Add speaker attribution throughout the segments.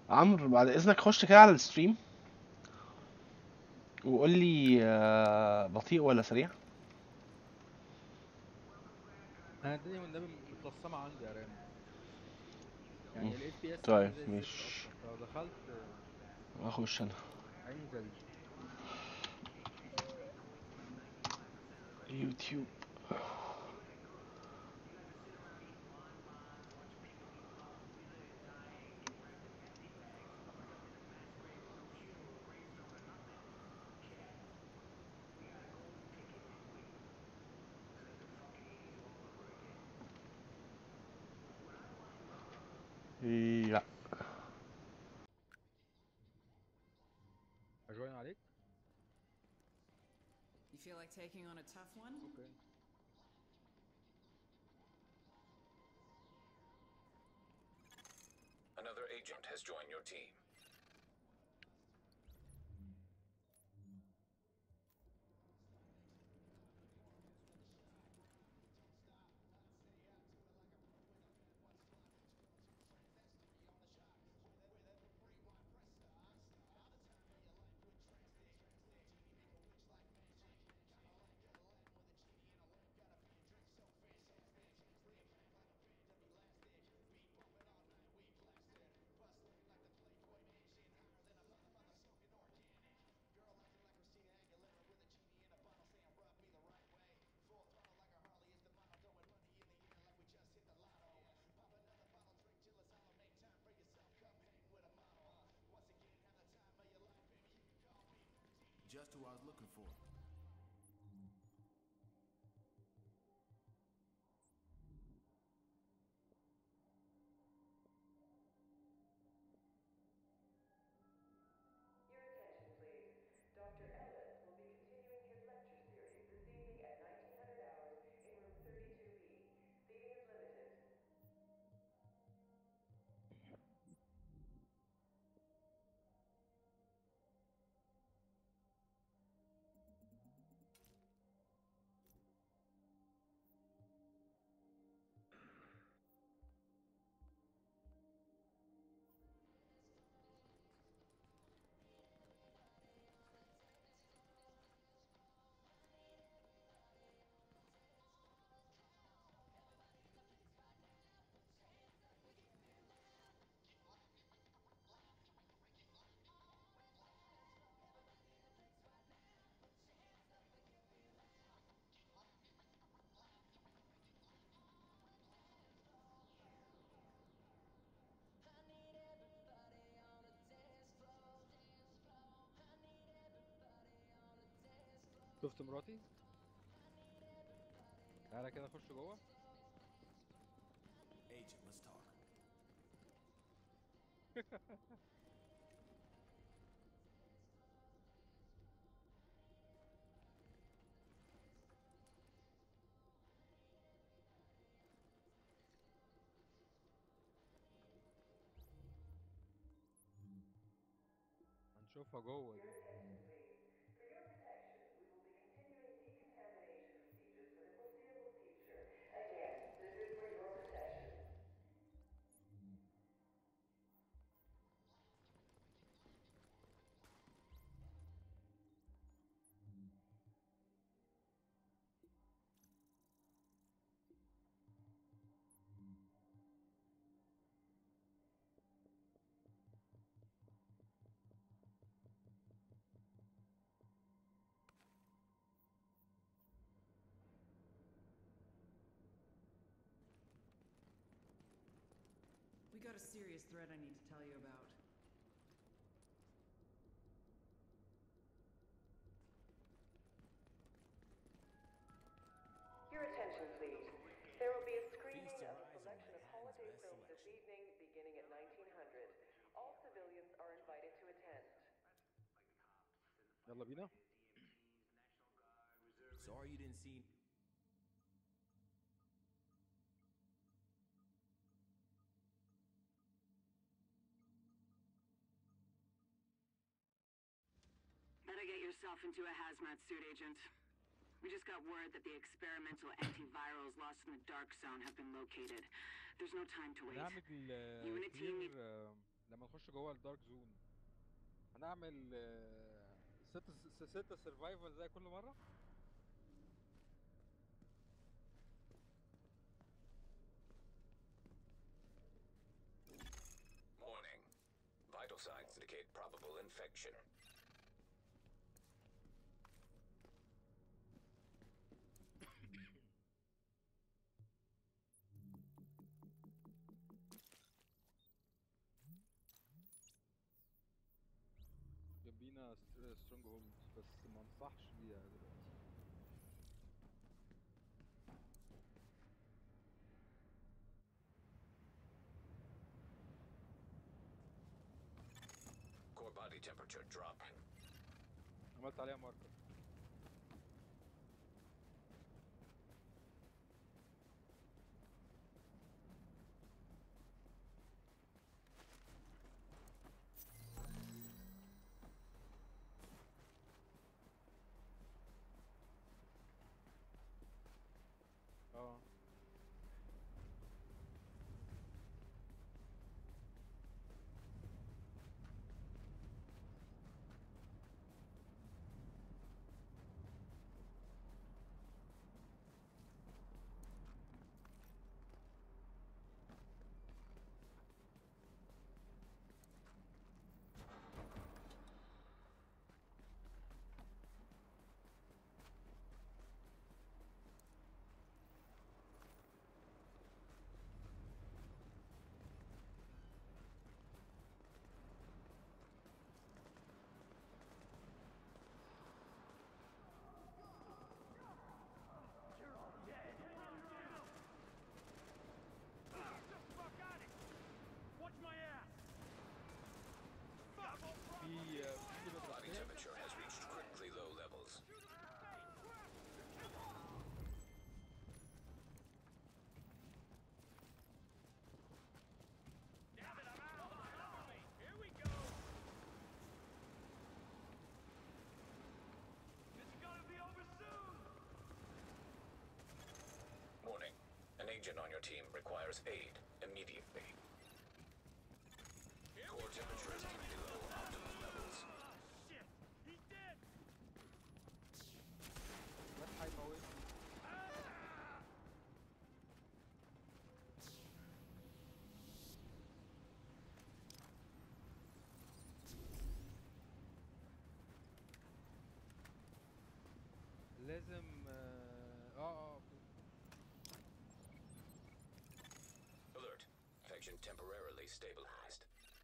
Speaker 1: عمرو بعد اذنك خش كده على الستريم وقول لي آه، بطيء ولا سريع
Speaker 2: انا الدنيا والنبي متلصمه عندي يا رام يعني
Speaker 1: مم.
Speaker 2: الاف بي اس
Speaker 1: طيب،
Speaker 2: زي الزفت
Speaker 1: مش-
Speaker 2: اصلا لو دخلت
Speaker 1: اخش انا
Speaker 2: هينزل
Speaker 1: يوتيوب لا
Speaker 2: اجوين عليك
Speaker 3: You feel like taking on a tough one?
Speaker 2: اوكي
Speaker 4: Another agent has joined your team.
Speaker 5: Just who I was looking for.
Speaker 6: Your attention, please. Dr. Ellis will be continuing his lecture series this evening at 1900 hours in room 32B. Seating is limited.
Speaker 2: شفت مراتي تعالى كده اخش جوه
Speaker 5: Agent, let's talk.
Speaker 2: هنشوفها جوه دي
Speaker 6: For your protection, we will be continuing decontamination procedures for the foreseeable future. Again, this is for your protection.
Speaker 3: We got a serious threat I need to tell you about.
Speaker 6: Your attention, please. There will be a screening
Speaker 5: Feast your
Speaker 6: of a
Speaker 5: eyes on
Speaker 6: selection of
Speaker 5: Manhattan's
Speaker 6: holiday
Speaker 5: best
Speaker 6: films this
Speaker 5: selection.
Speaker 6: evening, beginning at 1900. All civilians are invited to attend.
Speaker 2: يلا بينا
Speaker 5: Sorry you didn't see.
Speaker 7: Better get yourself into a hazmat suit, Agent. We just got word that the experimental antivirals lost in the dark zone have been located. There's no time to wait.
Speaker 2: نعمل
Speaker 7: You and a team
Speaker 2: كلير لما نخش جوه الدارك زون هنعمل آه، ست س- ستة سرفايفل زي كل مرة
Speaker 4: Warning. Vital signs indicate probable infection.
Speaker 2: جنبينا سترونج هولد بس ما انصحش بيها دلوقتي
Speaker 4: Core body temperature dropping.
Speaker 2: عملت عليها ماركر اه في آه، في
Speaker 4: Body
Speaker 2: مدرستين
Speaker 4: temperature has reached critically low levels. Warning. An agent on your team requires aid immediately. Core temperature is below optimal levels.
Speaker 2: ده هيموت لازم اه اه آه،
Speaker 4: Alert. Infection temporarily stabilized.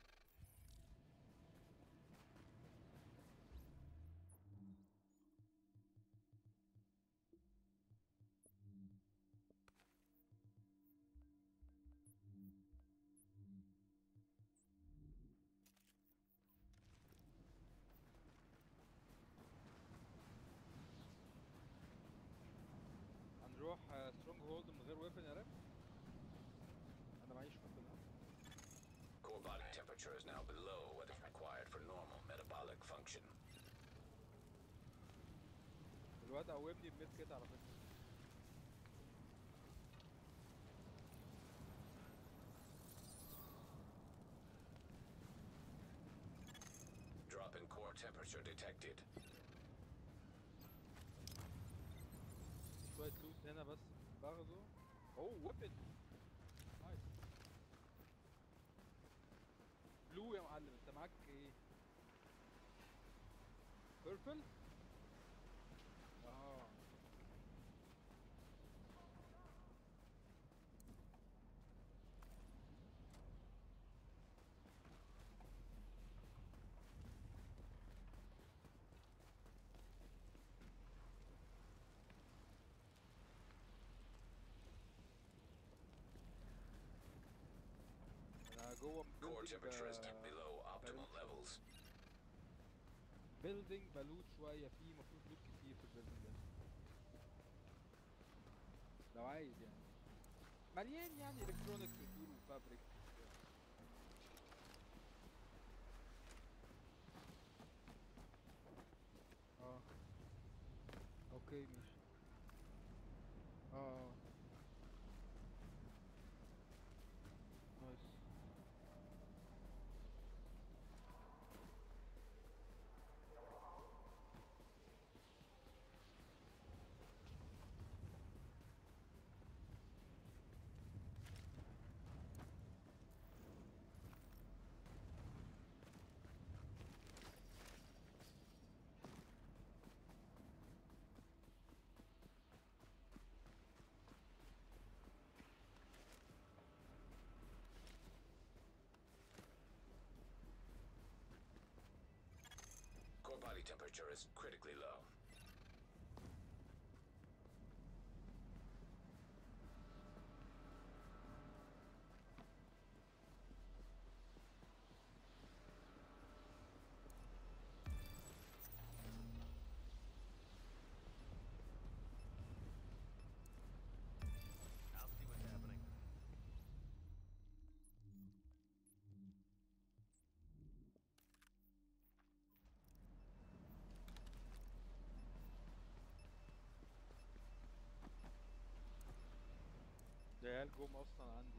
Speaker 2: هنروح سترونج هولد من غير ويبن يا رب انا معيش ويبن
Speaker 4: Core body temperature is now below what is required for normal metabolic function.
Speaker 2: الواد قومني بميد كيت على فكره
Speaker 4: Drop in core temperature detected.
Speaker 2: شويه لوت هنا بس باخده اوه ويبن نايس بلو يا معلم انت معاك ايه بيربل اه انا جوه
Speaker 4: Core temperature is
Speaker 2: building،
Speaker 4: below
Speaker 2: آه،
Speaker 4: optimal
Speaker 2: بلوت.
Speaker 4: levels.
Speaker 2: بيلدينج بلوت شويه فيه المفروض لوت كتير في البيلدينج ده لو عايز يعني مليان يعني الكترونكس وتول وفابريك اه اوكي ماشي اه اه نايس
Speaker 4: temperature is critically low.
Speaker 5: I'll see what's happening.
Speaker 2: ده عيال جم اصلا عندي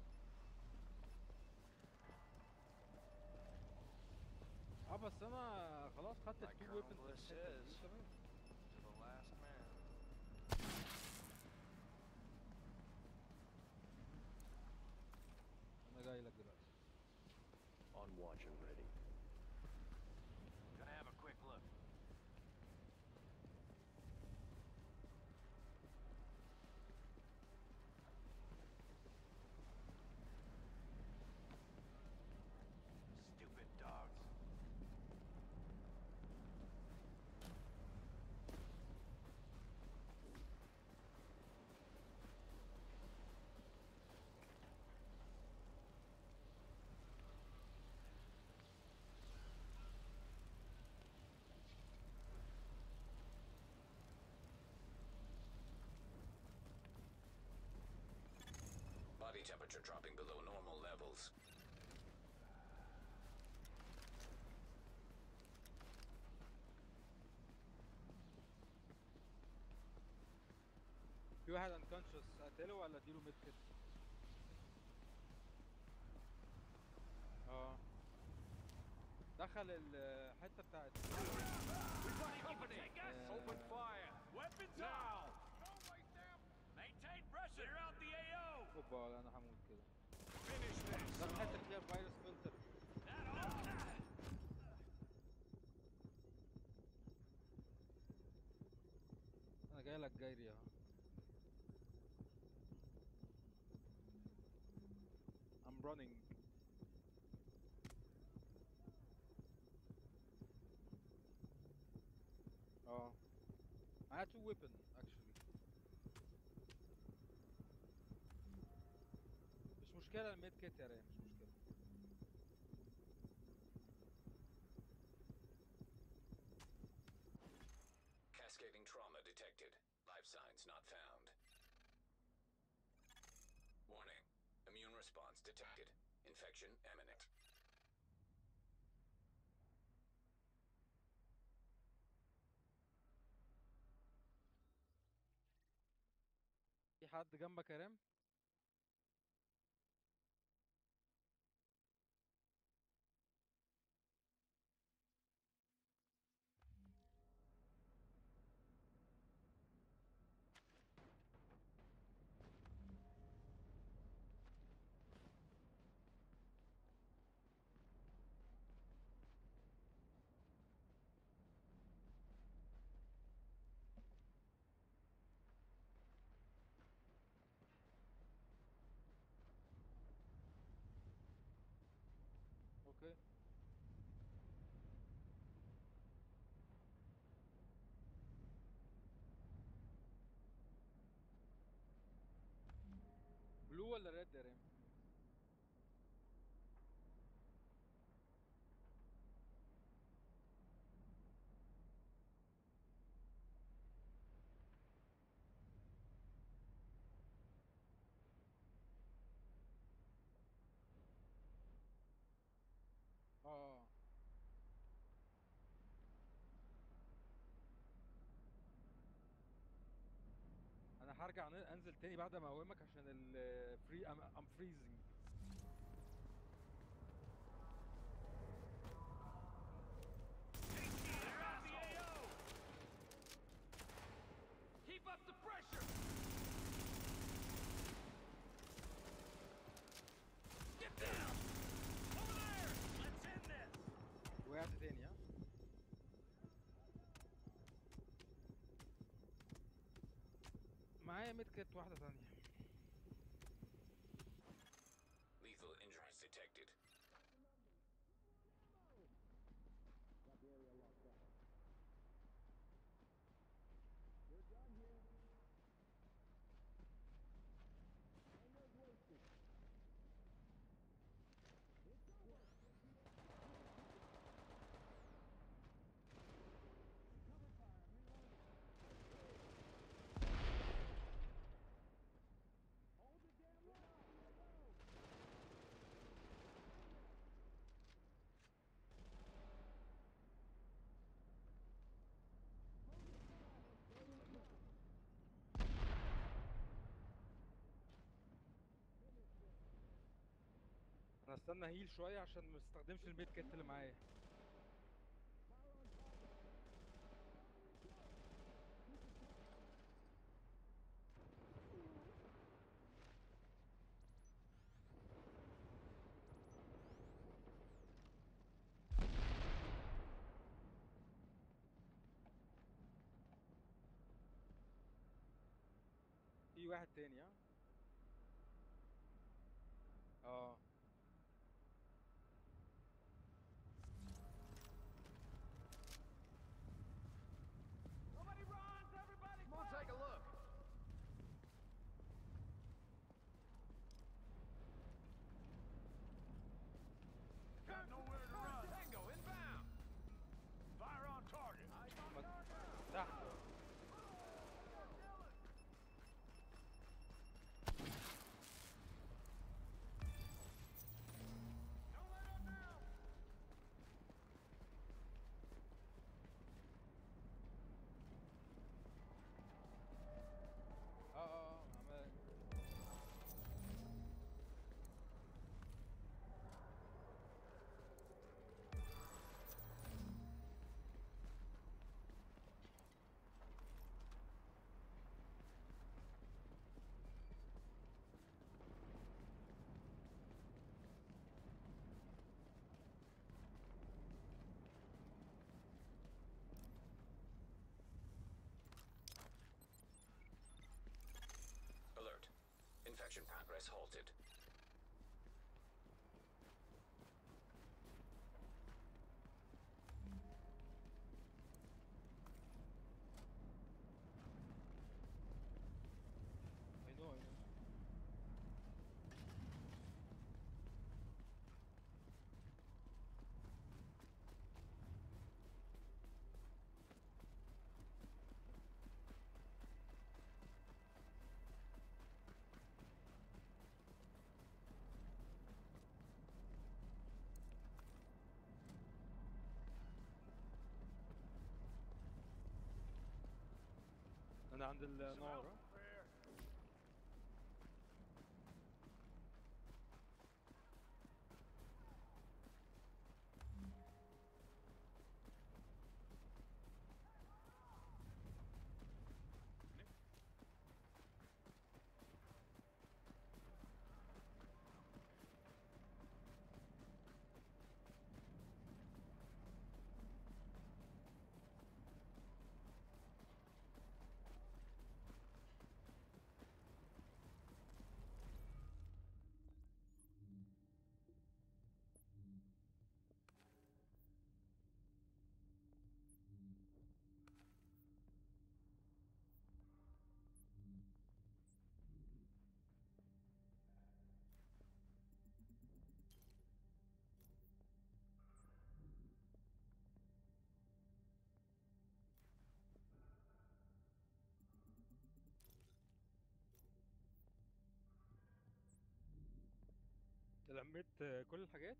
Speaker 2: اه بس انا خلاص خدت
Speaker 8: Like
Speaker 2: التو
Speaker 8: Colonel
Speaker 2: ويبنز
Speaker 8: Bliss says.
Speaker 2: تمام
Speaker 8: To the last man.
Speaker 2: انا جاي لك دلوقتي
Speaker 9: On watch and ready.
Speaker 5: Gonna have a quick look. Stupid dogs.
Speaker 4: Body temperature dropping below normal levels.
Speaker 2: في واحد انكونشس اقتله ولا اديله ميد كيت اه دخل الحته بتاعت
Speaker 5: Open fire. Weapons now. Maintain pressure. Clear out the AO.
Speaker 2: اوبا ولا انا هموت كده
Speaker 5: Finish this.
Speaker 2: ده الحته اللي فيها فيروس فلتر
Speaker 5: That all.
Speaker 2: انا جاي لك جايري اهو I'm running اه معايا two weapon actually مش مشكلة الميد كيت يا ريم مش مشكلة
Speaker 4: Cascading trauma detected. Life signs not found. Warning. Immune response detected. Infection imminent.
Speaker 2: في حد جنبك يا ريم اوكي بلو ولا ريد يا ريم اه انا هرجع ن- انزل تاني بعد ما اقومك عشان الفري ام ام فريزنج
Speaker 5: Clear out the AO. Keep up the pressure. Get down. Over there. Let's end this.
Speaker 2: وقعت تاني ها معايا ميد كيت واحدة تانية
Speaker 4: Lethal injuries detected.
Speaker 2: هستنى هيل شويه عشان ما استخدمش الميد كيت اللي معايا في واحد تاني ها اه
Speaker 5: Nobody runs, everybody Come on, take a look. Got nowhere to run. Tango inbound. Fire on target.
Speaker 2: تحت
Speaker 5: Don't let up now.
Speaker 2: اه اه اه عمال
Speaker 4: Alert. Infection progress halted.
Speaker 2: I know, I know. انا عند النار ها؟
Speaker 5: Fair.
Speaker 2: لميت آه، كل الحاجات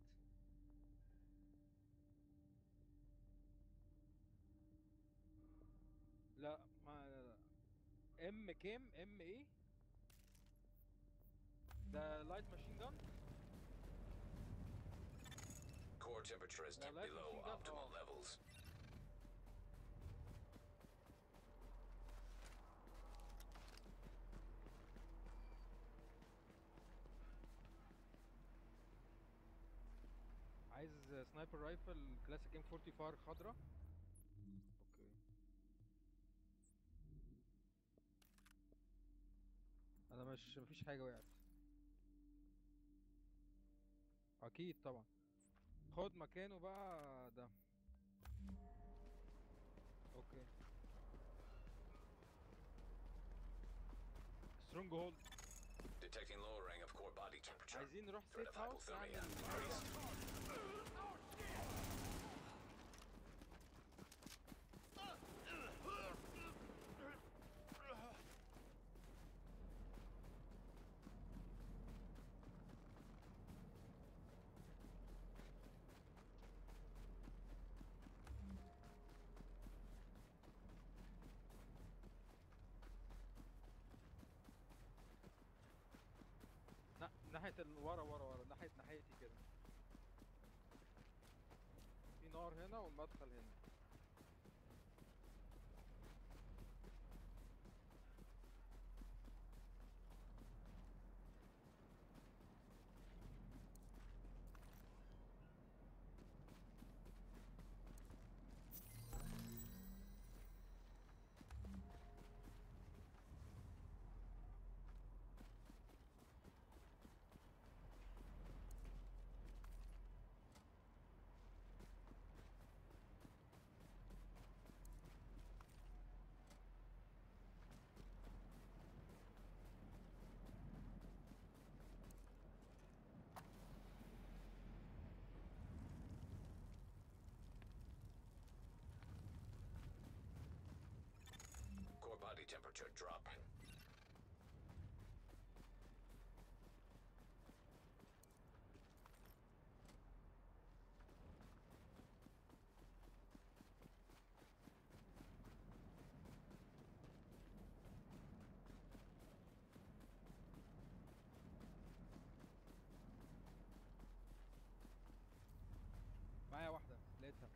Speaker 2: لا ما ام كام ام ايه ده لايت ماشين جان
Speaker 4: Core temperature is
Speaker 2: Now
Speaker 4: dipped
Speaker 2: let
Speaker 4: below
Speaker 2: machine gun
Speaker 4: optimal
Speaker 2: off.
Speaker 4: levels.
Speaker 2: عايز سنايبر رايفل كلاسيك ام 45 خضرا اوكي انا مش مفيش حاجه وقعت اكيد طبعا خد مكانه بقى ده اوكي سترونج هولد
Speaker 4: Detecting lowering of core body temperature.
Speaker 2: عايزين نروح
Speaker 4: Threat
Speaker 2: سيف
Speaker 4: of
Speaker 2: هاوس
Speaker 4: hypothermia
Speaker 2: نعمل
Speaker 4: increased.
Speaker 2: نا- ناحية ال- ورا ورا ورا ناحية ناحية ناحيتي كده في نار هنا والمدخل هنا
Speaker 4: Core body temperature dropping.
Speaker 2: معايا واحدة لقيتها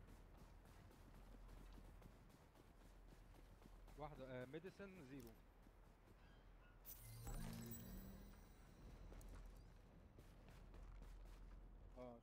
Speaker 2: واحدة ميديسن زيرو اه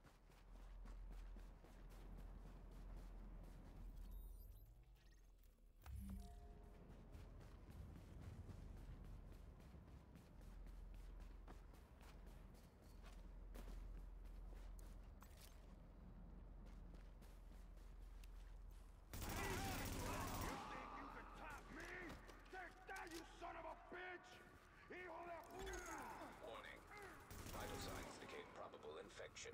Speaker 4: Warning. Vital signs indicate probable infection.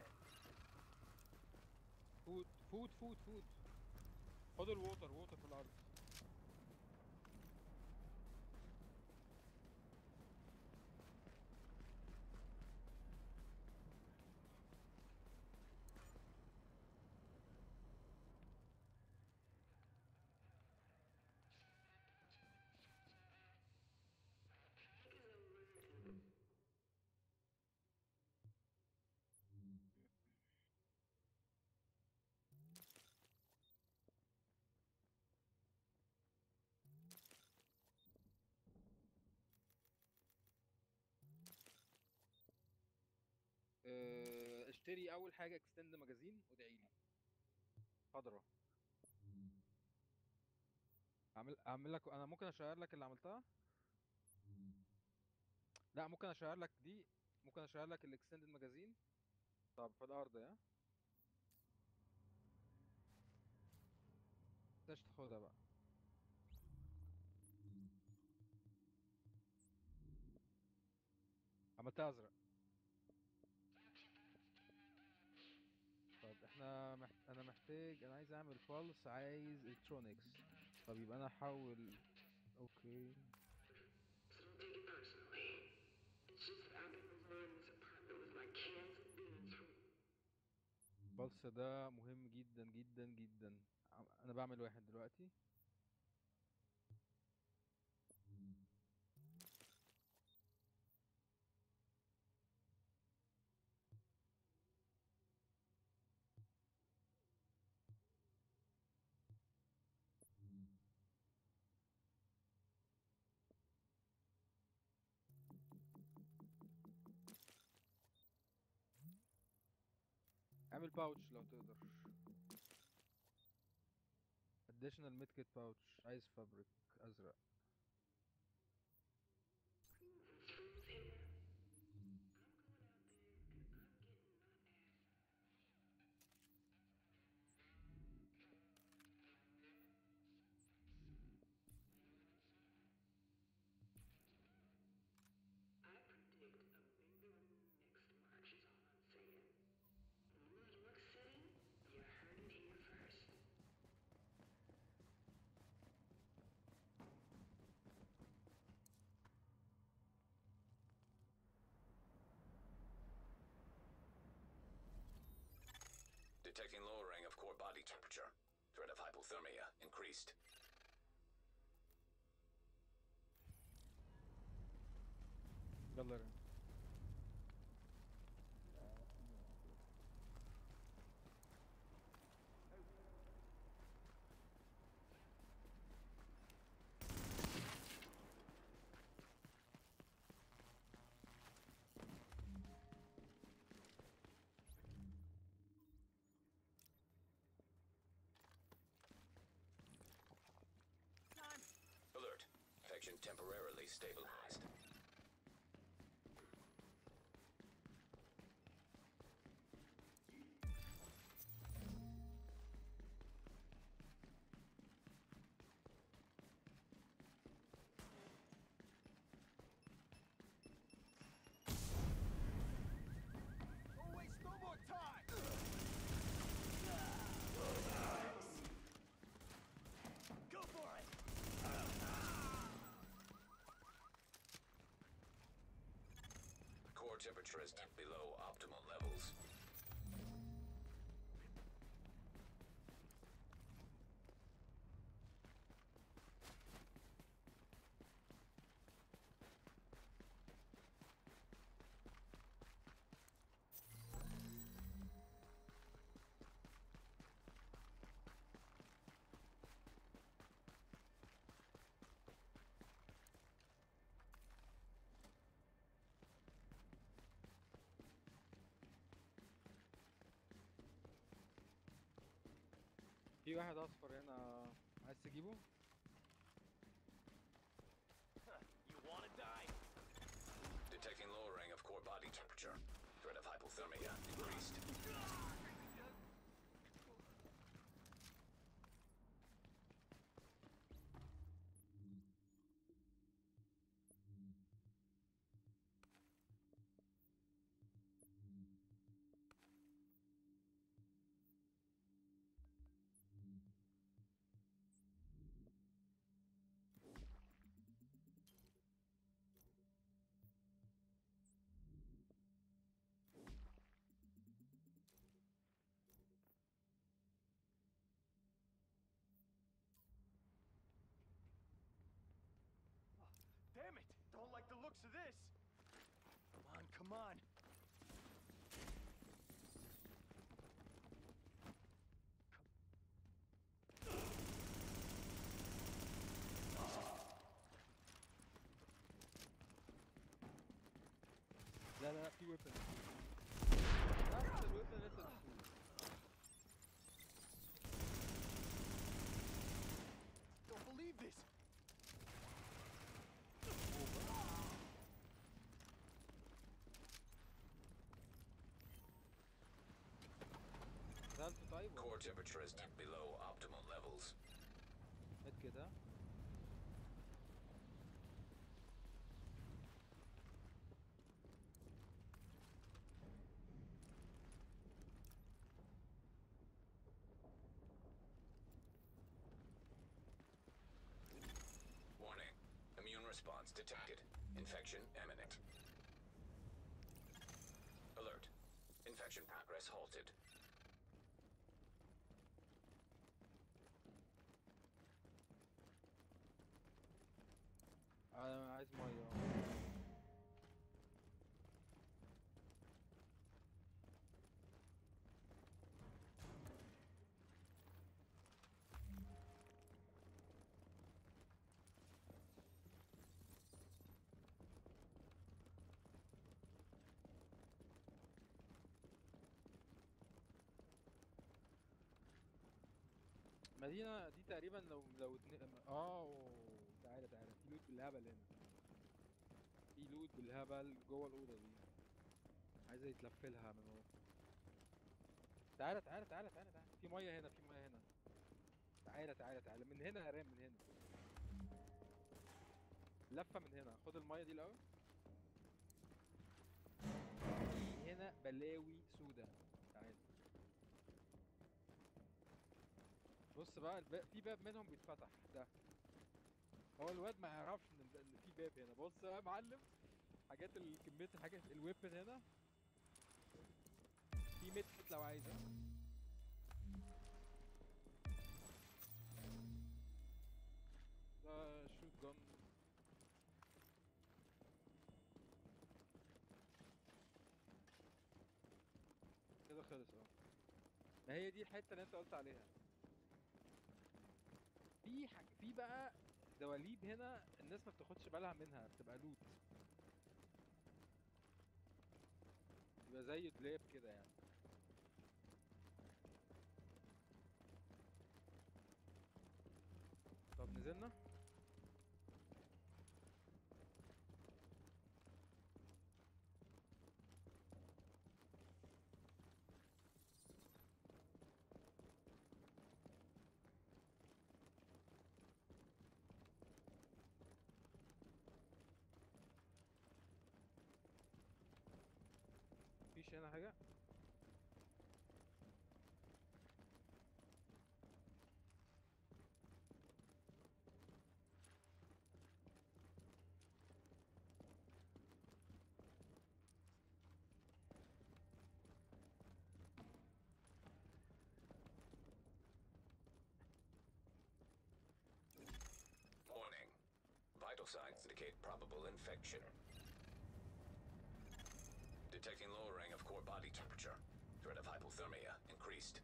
Speaker 2: فود فود فود فود خد الووتر ووتر في الارض آه، اشتري اول حاجه اكستند ماجازين وادعي لي خضرا اعمل اعمل لك انا ممكن اشير لك اللي عملتها لا ممكن اشير لك دي ممكن اشير لك الاكستندد ماجازين طب في الارض يا تقدرش تاخدها بقى عملتها ازرق طب احنا محت... انا محتاج انا عايز اعمل فالس عايز الكترونكس طب يبقى انا احول اوكي
Speaker 7: Don't take it personally. It's just that I've been alone in this apartment with my cans of beans from
Speaker 2: الفالس ده مهم جدا جدا جدا عم- انا بعمل واحد دلوقتي اعمل باوتش لو تقدر additional medkit pouch عايز فابريك ازرق
Speaker 7: I predict a big one next March is all I'm saying. New York City, you heard it here first.
Speaker 4: Detecting lowering of core body temperature. Threat of hypothermia increased.
Speaker 2: يلا رن
Speaker 4: stabilized.
Speaker 5: Don't waste no more time! Go for it!
Speaker 4: Core temperature is dipped below optimal levels.
Speaker 2: في واحد اصفر هنا عايز تجيبه
Speaker 5: You wanna die?
Speaker 4: Detecting lowering of core body temperature. Threat of hypothermia increased.
Speaker 5: Damn it! Don't like the looks of this! Come on, come on!
Speaker 2: لا لا لا في ويبن نفس الويبن اللي انت بتقوله.
Speaker 5: Don't believe this!
Speaker 2: نزلت طيب ولا
Speaker 4: Core temperature is dipped below optimal levels.
Speaker 2: هات كده
Speaker 4: Warning. Immune response detected. Infection imminent. Alert. Infection progress halted.
Speaker 2: انا عايز ميه مدينة دي تقريبا لو لو اتن... اه تعالى تعالى في لوت بالهبل هنا في لوت بالهبل جوه الأوضة دي عايزة يتلف لها من ورا تعالى تعالى تعالى تعالى تعالى في مية هنا في مية هنا تعالى تعالى تعالى من هنا يا رام من هنا لفة من هنا خد المية دي الأول في هنا بلاوي سودا تعالى بص بقى الباب في باب منهم بيتفتح ده هو الواد ما يعرفش ان الب- إن في باب هنا بص بقى يا معلم حاجات ال- كمية الحاجات الويبن هنا في ميد كيت لو عايزة ده شوت جن كده خلص اه ما هي دي الحتة اللي انت قلت عليها في حاج... في بقى دواليب هنا الناس ما بتاخدش بالها منها بتبقى لوت يبقى زي دولاب كده يعني طب نزلنا مفيش هنا حاجة
Speaker 4: Warning. Vital signs indicate probable infection. Detecting lowering of core body temperature. Threat of hypothermia increased.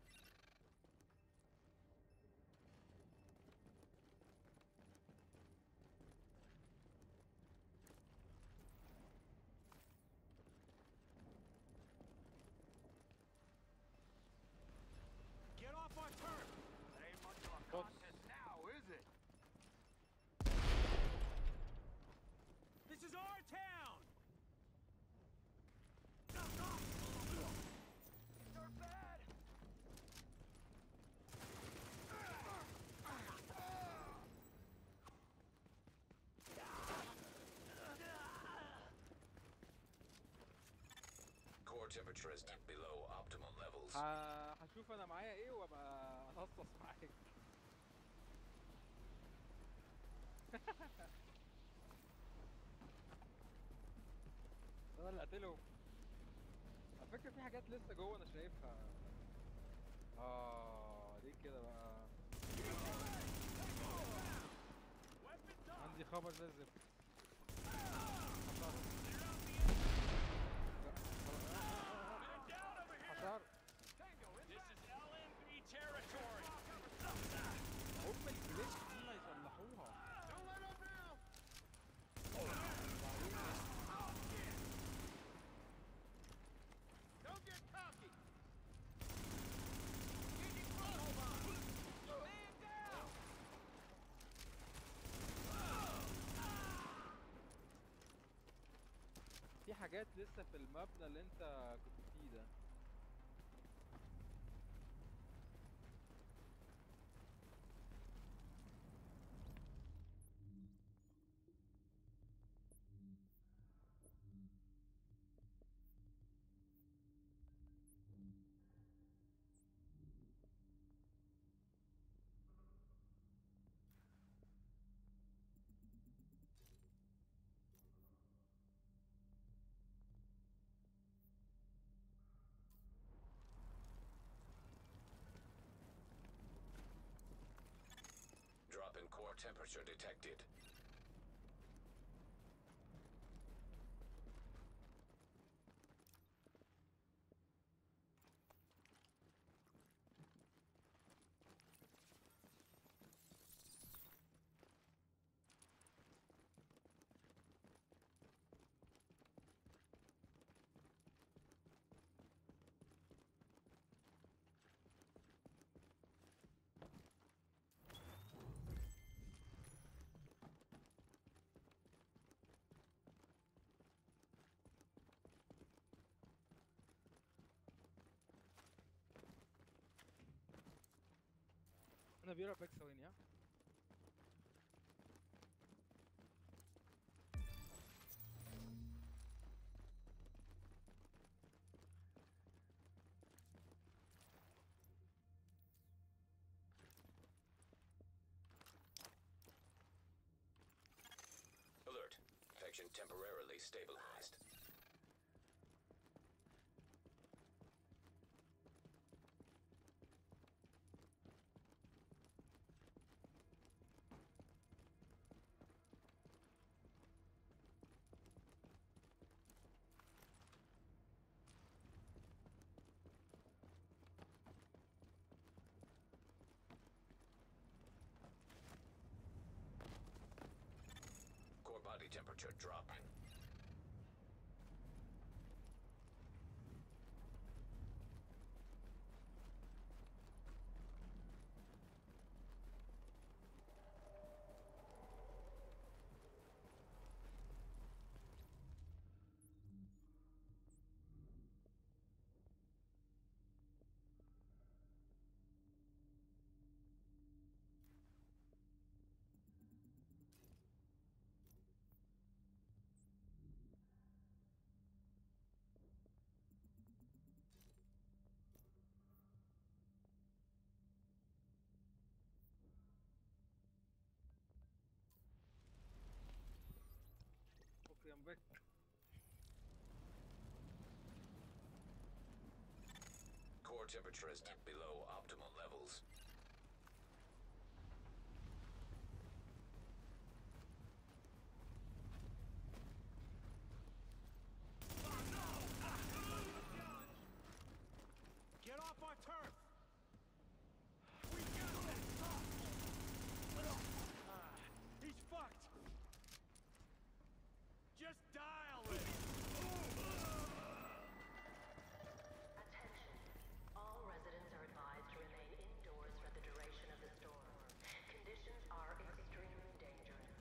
Speaker 5: Get off our turf! That ain't much of a
Speaker 2: But-
Speaker 5: contest now, is it? This is our town! They're bad!
Speaker 4: Core temperature is below optimal levels.
Speaker 2: ه- هشوف انا معايا ايه وابقى انصص معاك انا اللي قتلهم على فكرة في حاجات لسه جوه انا شايفها اه ليه كده بقى عندي خبر زي الزفت
Speaker 5: Down over here!
Speaker 2: حصار
Speaker 5: This is LMB territory!
Speaker 2: هم الجليتش دي ما يصلحوها
Speaker 5: Don't let up now! Don't get cocky! Man down!
Speaker 2: في حاجات لسه في المبنى اللي انت كنت فيه ده
Speaker 4: Drop in core temperature detected.
Speaker 2: انا بيقرا باك ثواني ها
Speaker 4: Alert. Infection temporarily stabilized. Core body temperature dropping.
Speaker 2: باك
Speaker 4: Core temperature is dipped below optimal levels.
Speaker 5: Get off our turf! We got this! Ah, he's fucked! Just dial it!
Speaker 6: Attention. All residents are advised to remain indoors for the duration of the storm. Conditions are extremely dangerous.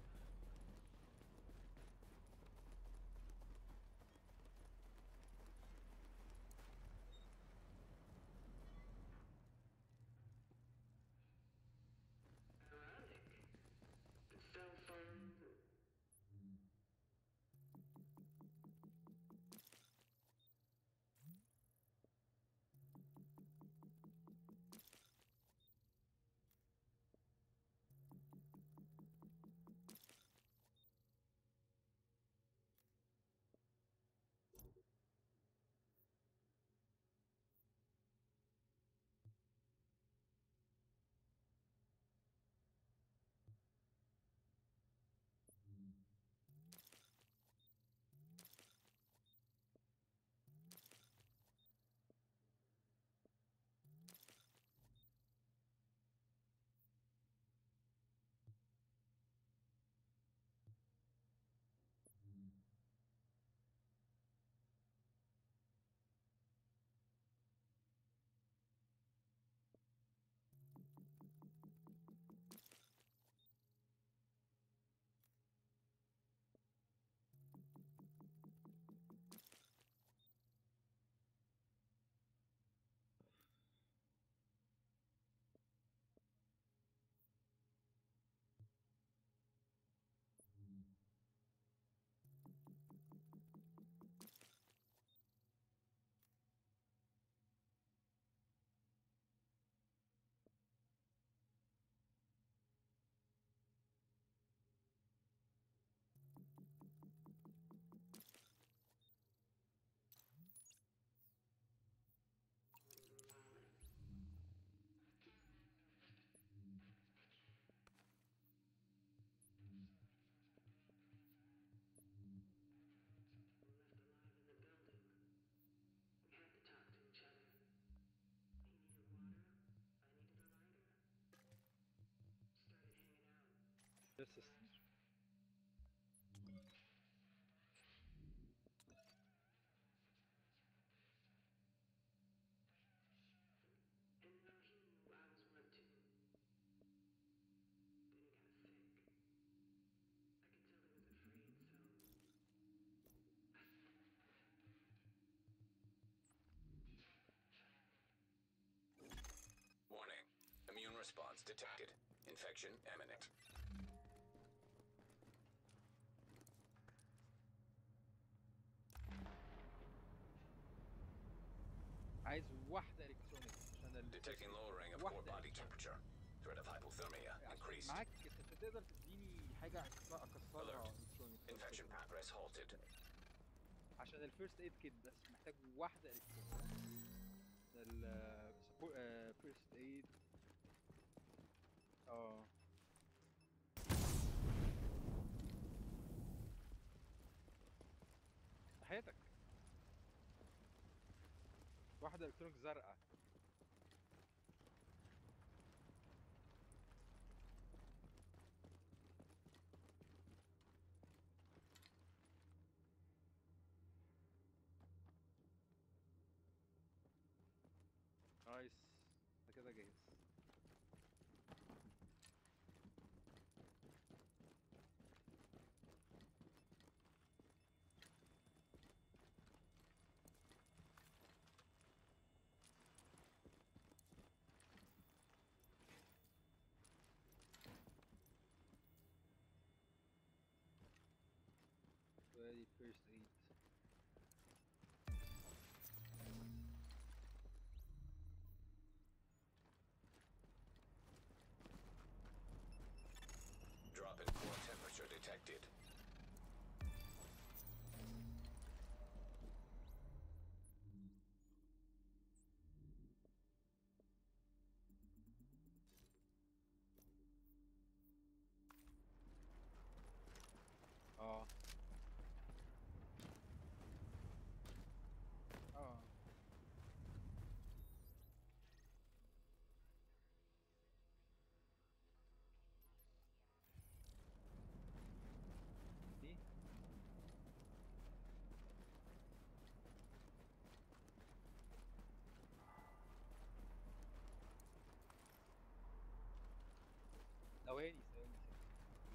Speaker 2: This is
Speaker 4: Warning. Immune response detected. Infection imminent.
Speaker 2: عايز واحدة الكترونيك عشان ال...
Speaker 4: Detecting lowering of core
Speaker 2: واحدة
Speaker 4: body temperature. Threat of hypothermia
Speaker 2: عشان
Speaker 4: increased.
Speaker 2: معاك انت تقدر تديني حاجة أكسر- اكسرها
Speaker 4: Alert.
Speaker 2: الكترونيك
Speaker 4: Infection progress halted.
Speaker 2: عشان الفيرست ايد كيت بس محتاج واحدة الكترونيك ال فيرست ايد اه تحياتك واحدة الكترونيك زرقاء نايس ده كده جاهز Ready first aid.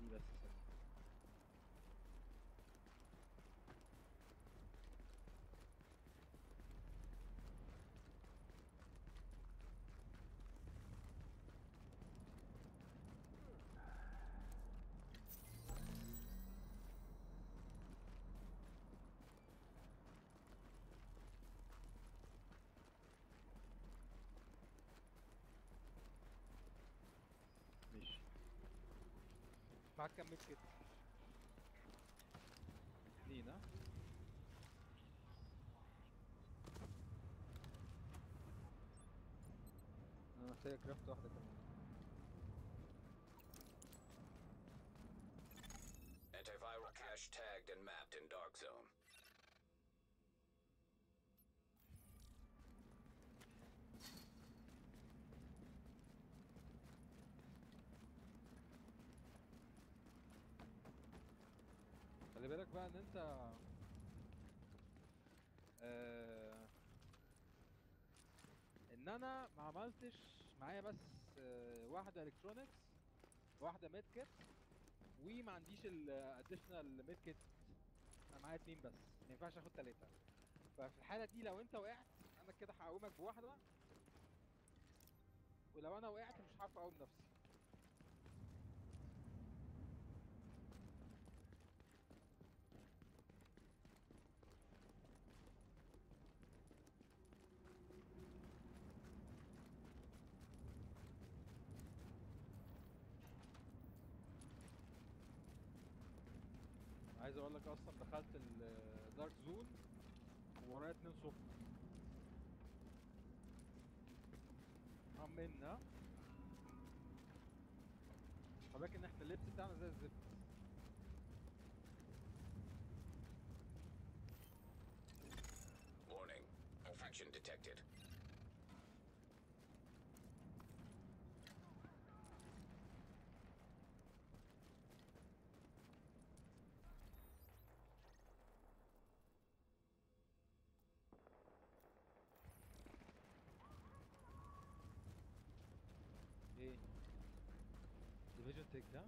Speaker 2: بس ثانية. ماشي معاك كام ميت كده اتنين ها انا محتاج كرافت واحدة كمان
Speaker 4: Antiviral cache tagged and mapped in Dark Zone.
Speaker 2: خلي بالك بقى ان انت آه ان انا ما عملتش معايا بس آه واحدة الكترونكس واحدة ميد كيت وما عنديش الاديشنال ميد كيت انا معايا اتنين بس ما ينفعش اخد تلاتة ففي الحالة دي لو انت وقعت انا كده هقومك بواحدة ولو انا وقعت مش هعرف اقوم نفسي عايز اقول لك اصلا دخلت الدارك زون وورايا اتنين صفر عملنا خلي بالك ان احنا اللبس بتاعنا زي الزفت
Speaker 4: Warning. Infection detected.
Speaker 2: ايه ديفيجن تيك ده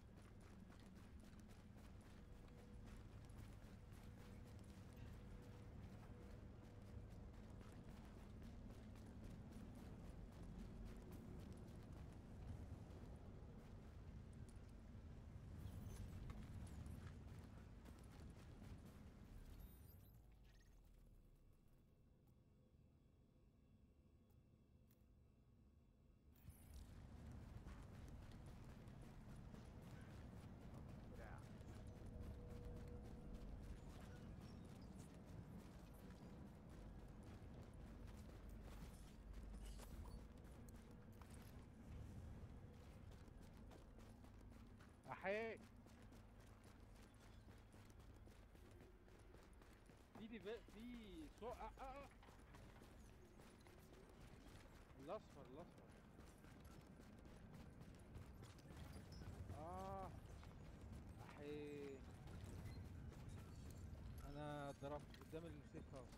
Speaker 2: احيي في دي في سوق آه آه آه. الاصفر الاصفر اه احي انا اتضربت قدام السيف هاوس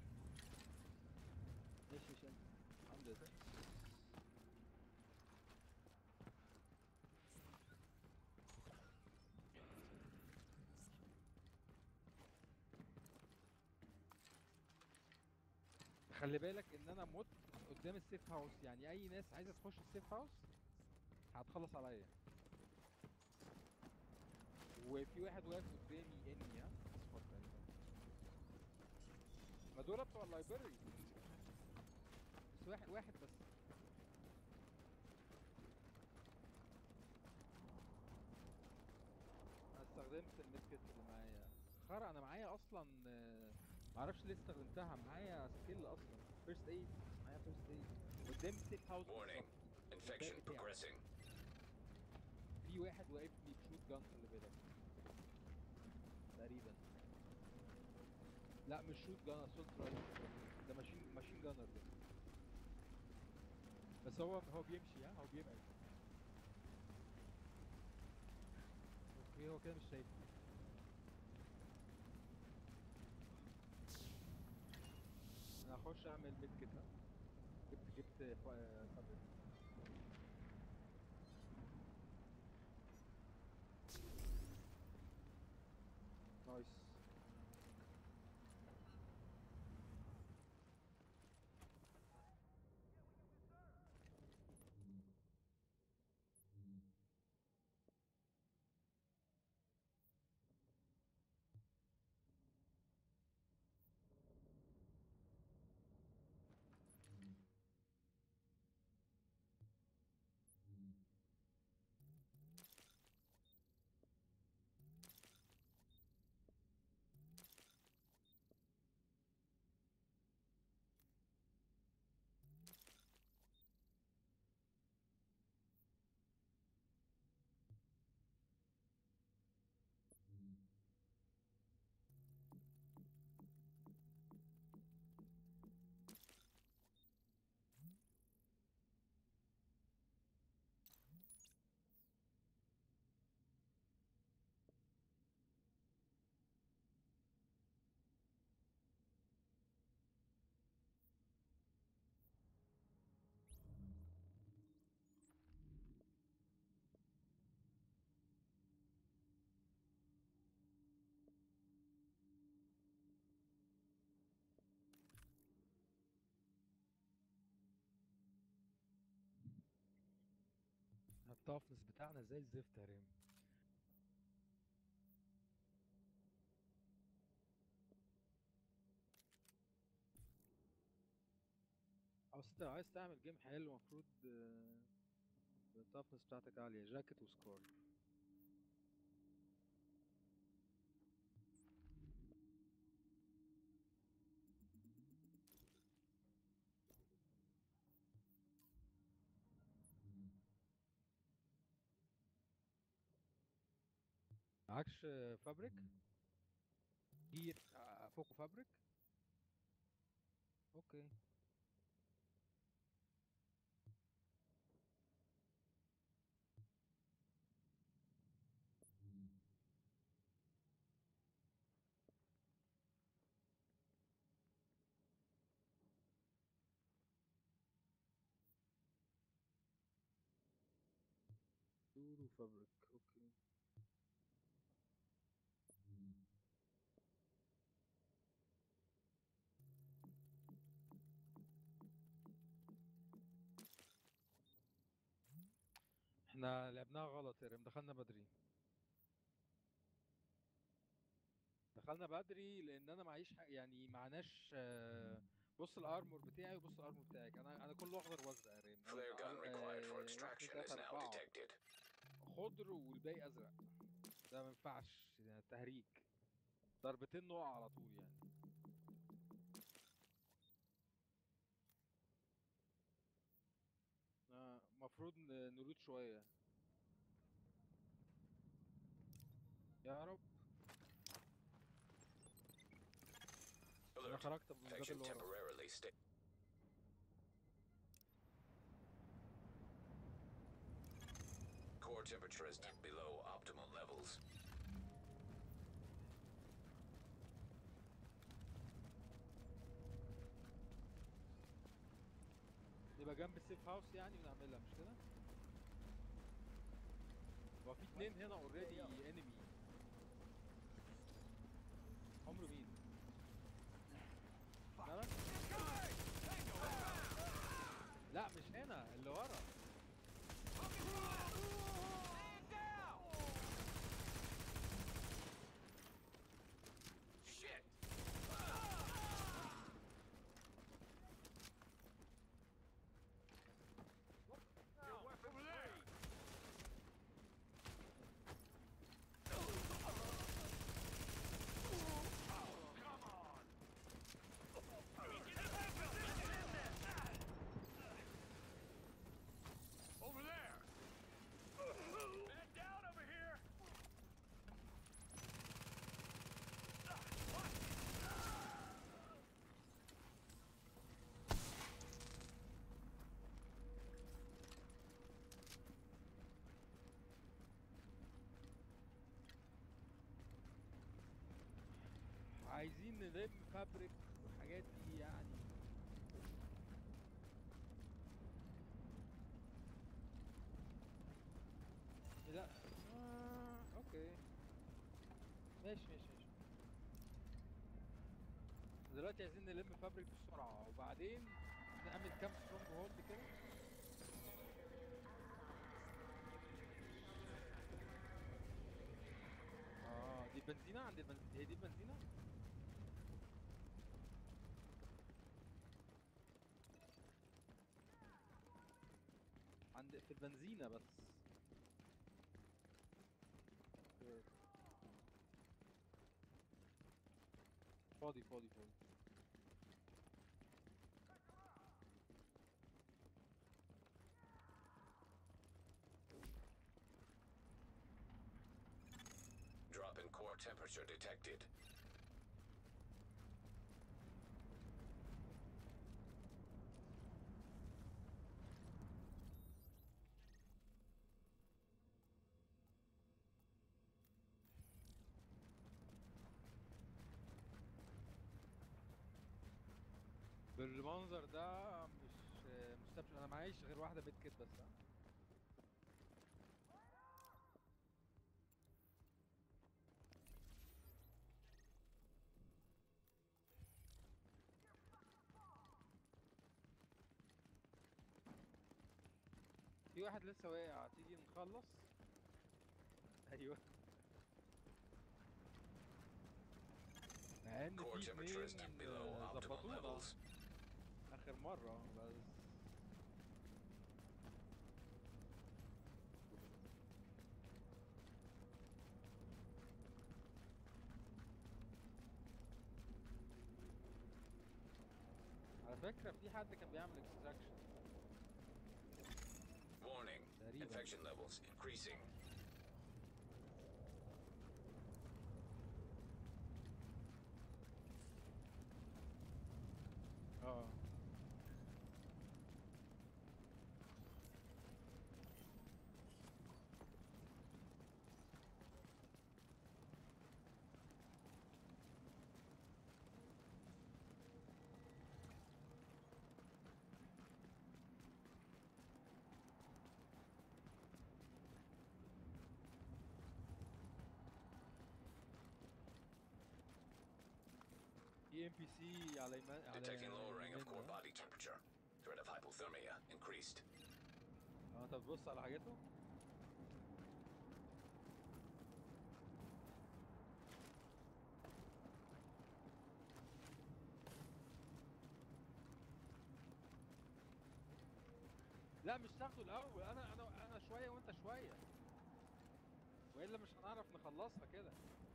Speaker 2: ايش ايش انت الحمد لله خلي بالك ان انا مت قدام السيف هاوس يعني اي ناس عايزه تخش السيف هاوس هتخلص عليا وفي واحد واقف قدامي اني ها اصفر تقريبا ما دول بتوع اللايبرري بس واحد واحد بس انا استخدمت الميدكت اللي معايا خرا انا معايا اصلا آه، معرفش ليه استخدمتها معايا سكيل اصلا فيرست ايد معايا فيرست ايد قدام السيف هاوس
Speaker 4: Warning.
Speaker 2: بالظبط.
Speaker 4: Infection
Speaker 2: بتاعي.
Speaker 4: progressing.
Speaker 2: في واحد واقف لي بشوت جان خلي بالك تقريبا لا مش شوت جان اسولت رايفل ده ماشين ماشين جانر ده بس هو هو بيمشي ها هو بيبعد اوكي هو كده مش شايفني انا هخش اعمل ميد كده جبت جبت فا- فابريك التافنس بتاعنا زي الزفت يا ريم او بس انت لو عايز تعمل جيم حلو المفروض التافنس بتاعتك عالية جاكيت وسكار معكش فابريك جير آه، فوقه فابريك اوكي دورو فابريك اوكي احنا لعبناها غلط يا ريم دخلنا بدري دخلنا بدري لان انا معيش حاجة يعني معناش آه، بص الارمور بتاعي وبص الارمور بتاعك انا انا كله اخضر وازرق يا ريم أنا
Speaker 4: Flare gun
Speaker 2: أر-
Speaker 4: required for
Speaker 2: آه، واحد،
Speaker 4: extraction
Speaker 2: اتنين،
Speaker 4: is
Speaker 2: تلاتة،
Speaker 4: now
Speaker 2: أربعة.
Speaker 4: detected.
Speaker 2: خضر والباقي ازرق ده ما ينفعش يعني تهريج ضربتين نقع على طول يعني آه، مفروض ن- نرود شوية يا رب انا
Speaker 4: Alert.
Speaker 2: خرجت من الباب
Speaker 4: Section
Speaker 2: اللي ورا
Speaker 4: temporarily sta- Core temperature is below optimal levels.
Speaker 2: يبقى جنب السيف هاوس يعني ونعملها مش كده؟ هو في اتنين هنا اوريدي انمي عمرو مين؟ لا لا لا مش هنا اللي ورا
Speaker 4: Shit!
Speaker 5: Over there! Over there! Man down over here!
Speaker 2: عايزين نلم فابريك والحاجات دي يعني لا آه، اوكي ماشي ماشي ماشي دلوقتي عايزين نلم فابريك بسرعة وبعدين نعمل كام سترونج هولد كده اه دي البنزينة عند البنزينة هي دي البنزينة؟ عند في البنزينة بس أوكي. فاضي فاضي فاضي
Speaker 4: Drop in core temperature detected.
Speaker 2: بالمنظر ده مش مستبشر انا معيش غير واحدة بيت كده بس ها؟ في واحد لسه واقع تيجي نخلص ايوه مع ان
Speaker 4: Core
Speaker 2: في
Speaker 4: temperature is
Speaker 2: اتنين
Speaker 4: below
Speaker 2: آه،
Speaker 4: optimal
Speaker 2: ظبطونا
Speaker 4: levels.
Speaker 2: اخر مرة بس على فكرة في حد كان بيعمل اكستراكشن
Speaker 4: Warning.
Speaker 2: تقريبا
Speaker 4: Infection levels increasing.
Speaker 2: اه في ام بي سي على يمان على
Speaker 4: Detecting lowering of core
Speaker 2: يميننا.
Speaker 4: body temperature. Threat of hypothermia increased.
Speaker 2: اه انت بتبص على حاجاته لا مش تاخده الاول انا انا انا شويه وانت شويه والا مش هنعرف نخلصها كده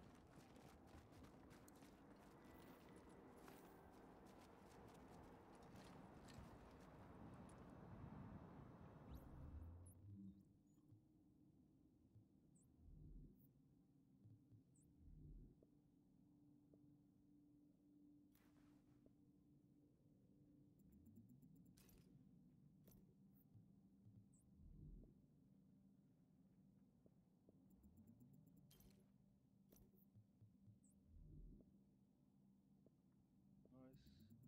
Speaker 2: نايس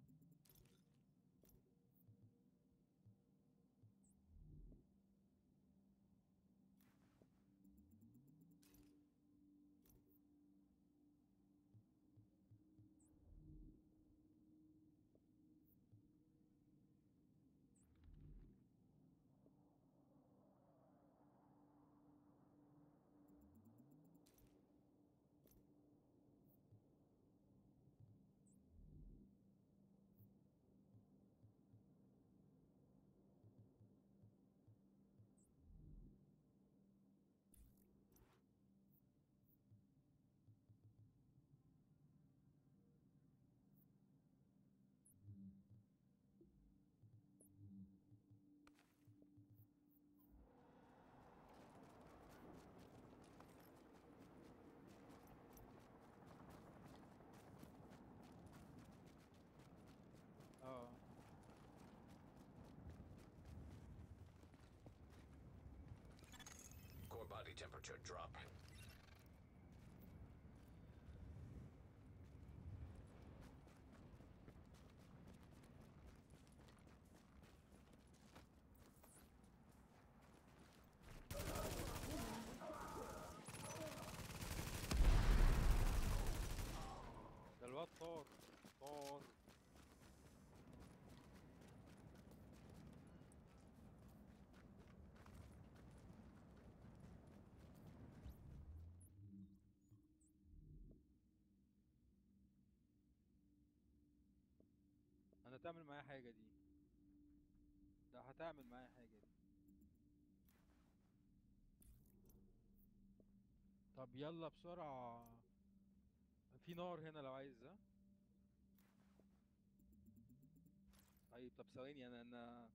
Speaker 2: اه
Speaker 4: Core body temperature dropping.
Speaker 2: ده الواد طار طار انا تعمل معايا حاجة دي ده هتعمل معايا حاجة دي طب يلا بسرعة في نار هنا لو عايز ها طيب طب ثواني انا انا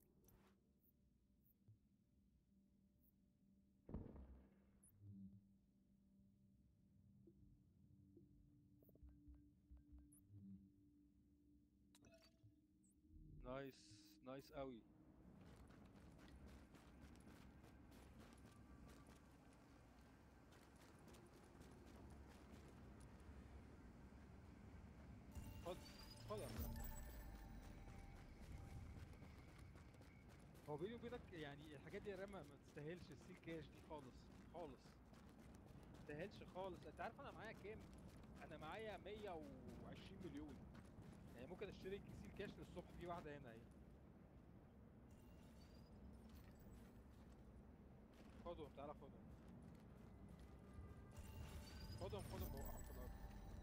Speaker 2: نايس نايس قوي خد خدها هو بيني وبينك يعني الحاجات دي يا رامة ما تستاهلش السيل كاش دي خالص خالص ما تستاهلش خالص انت عارف انا معايا كام انا معايا 120 مليون يعني ممكن اشتري سيل كاش للصبح في واحده هنا اهي خدهم تعالى خدهم خدهم خدهم بوقعهم في الارض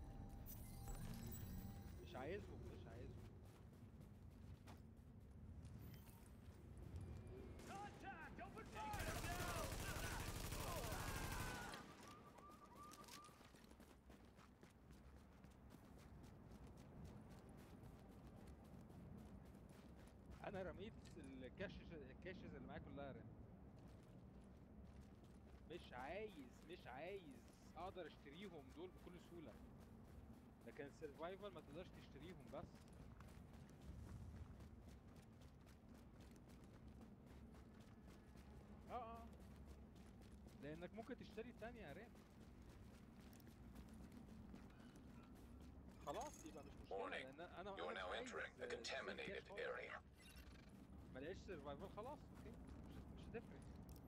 Speaker 2: مش عايزهم مش عايزهم
Speaker 5: Contact! Open fire!
Speaker 2: انا رميت الكاشز الكاشز اللي معايا كلها رمي مش عايز مش عايز اقدر اشتريهم دول بكل سهوله لكن السرفايفل ما تقدرش تشتريهم بس اه اه لانك ممكن تشتري التانية يا رام خلاص يبقى مش مشكله
Speaker 4: Warning.
Speaker 2: لان انا
Speaker 4: You are
Speaker 2: انا
Speaker 4: now
Speaker 2: مش عايز
Speaker 4: entering a
Speaker 2: آه،
Speaker 4: contaminated
Speaker 2: الكاش خالص.
Speaker 4: area.
Speaker 2: ما لقيتش سرفايفل خلاص اوكي مش مش هتفرق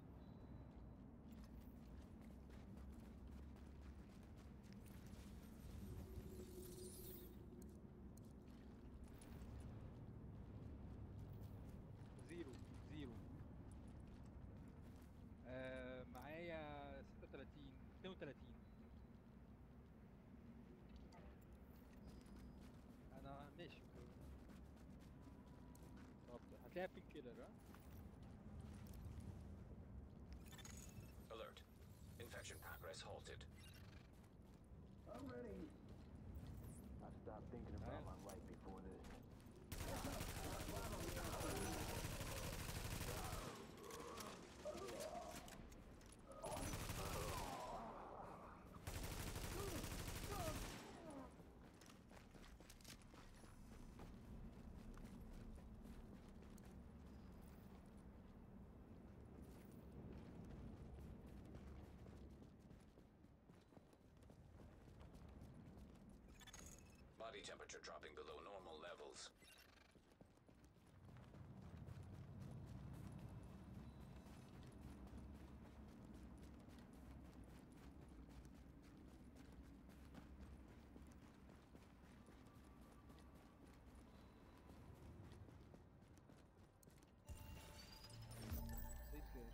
Speaker 2: زيرو زيرو آه معايا 36 32 انا ماشي طب هتلاقيها بين كيلر ها
Speaker 4: Alert. Infection progress halted.
Speaker 9: I'm ready. I stopped thinking about my life before this.
Speaker 4: Body temperature dropping below normal levels.
Speaker 2: سيف كاش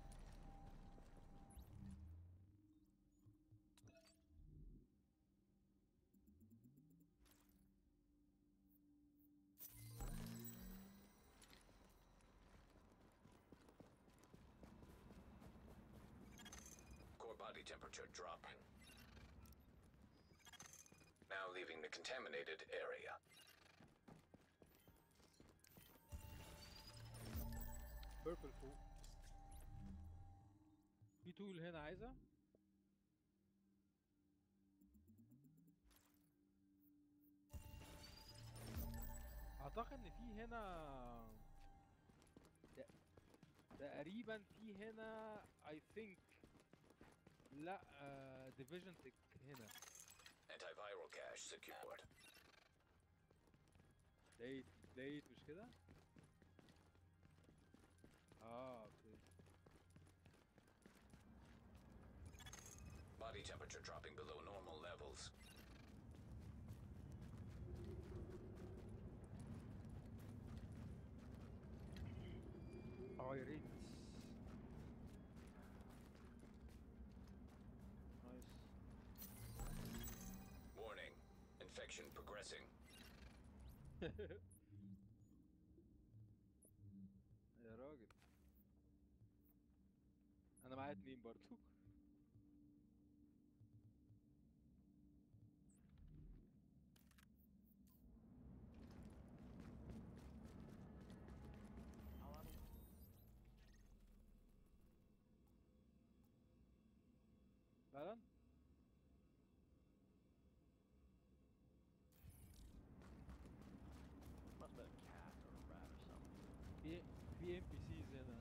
Speaker 4: Core body temperature dropping. Now leaving the contaminated area.
Speaker 2: بيربل فوق في تول هنا عايزة اعتقد ان في هنا تق- تقريبا في هنا I think لا ديفيجن تك هنا
Speaker 4: Antiviral cache secured.
Speaker 2: لقيت لقيت مش كده اه اوكي
Speaker 4: Body temperature dropping below normal levels.
Speaker 2: ايريت نايس
Speaker 4: Warning. Infection progressing.
Speaker 2: يا راجل انا معايا اتنين برضو فعلا
Speaker 9: Must have been a cat or a rat or something.
Speaker 2: في في ام بي سيز هنا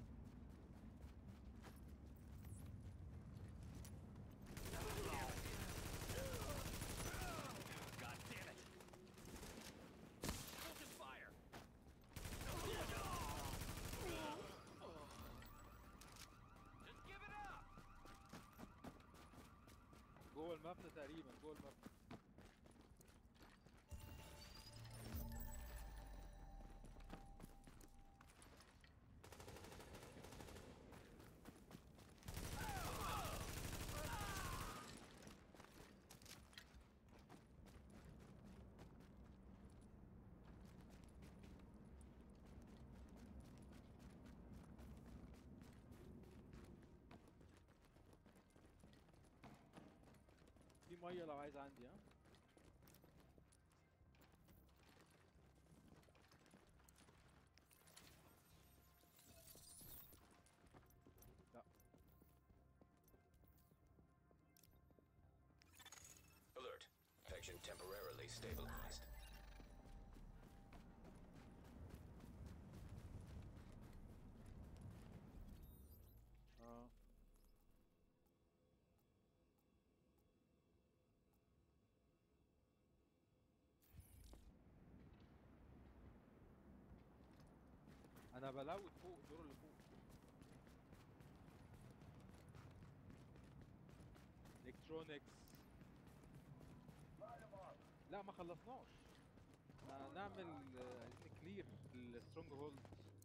Speaker 5: God damn it! Open fire! Just give it up!
Speaker 2: جوه المبنى تقريبا جوه المبنى ميه لو عايز عندي ها لا
Speaker 4: Alert. Infection temporarily stabilized.
Speaker 2: اه انا بلوت فوق الدور اللي فوق الكترونكس لا ما خلصناش آه، نعمل آه، عايزين كلير السترونج هولد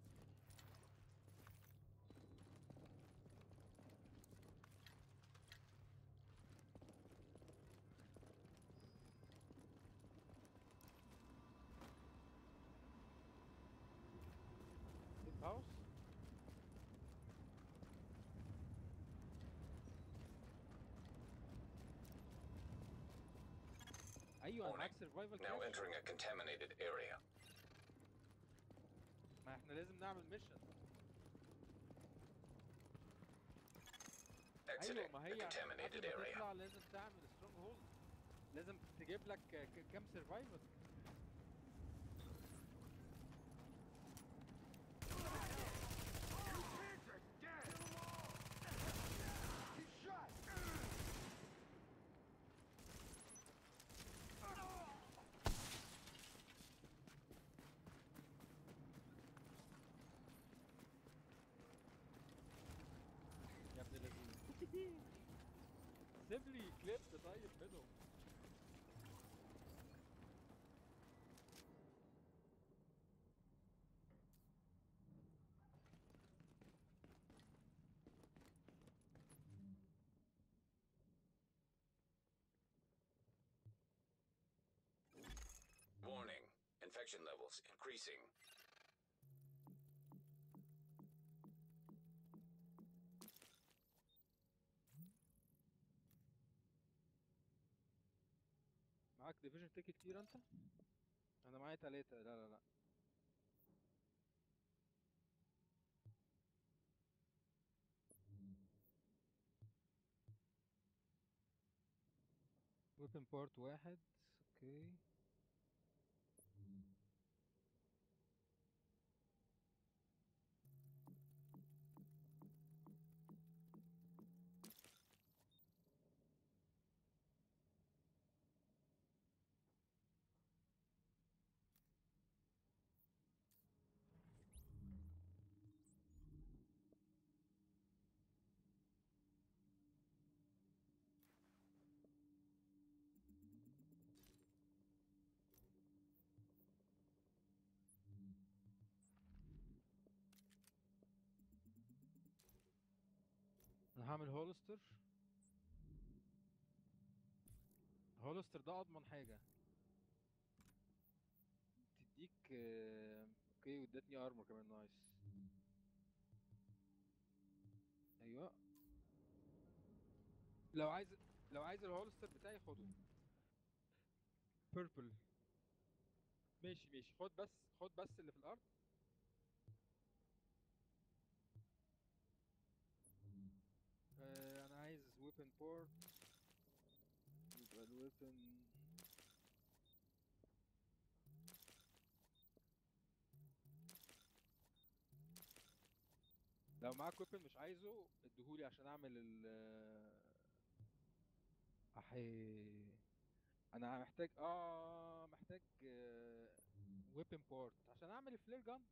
Speaker 2: سيف هاوس ايوه انا معاك
Speaker 4: Warning.
Speaker 2: سرفايفل
Speaker 4: Now entering a contaminated area.
Speaker 2: ما احنا لازم نعمل ميشن ايوه
Speaker 4: Exiting
Speaker 2: ما
Speaker 4: the
Speaker 2: هي
Speaker 4: contaminated
Speaker 2: قبل ما
Speaker 4: area.
Speaker 2: تطلع لازم تعمل سترونج هولد لازم تجيب لك ك- كام سرفايفل يا ابن اللذين سيب لي كليب طيب منهم
Speaker 4: Warning. Infection levels increasing.
Speaker 2: معاك ديفيجن تيك كتير انت انا معايا تلاتة لا لا لا ويبن بارت واحد اوكي انا هعمل هولستر هولستر ده اضمن حاجة تديك آه، اوكي وادتني ارمور كمان نايس ايوه لو عايز لو عايز الهولستر بتاعي خده بيربل ماشي ماشي خد بس خد بس اللي في الارض آه، انا عايز ويبن بورت يبقى الويبن لو معاك ويبن مش عايزه اديهولي عشان اعمل ال احي انا محتاج اه محتاج ويبن بورت عشان اعمل الفلير جان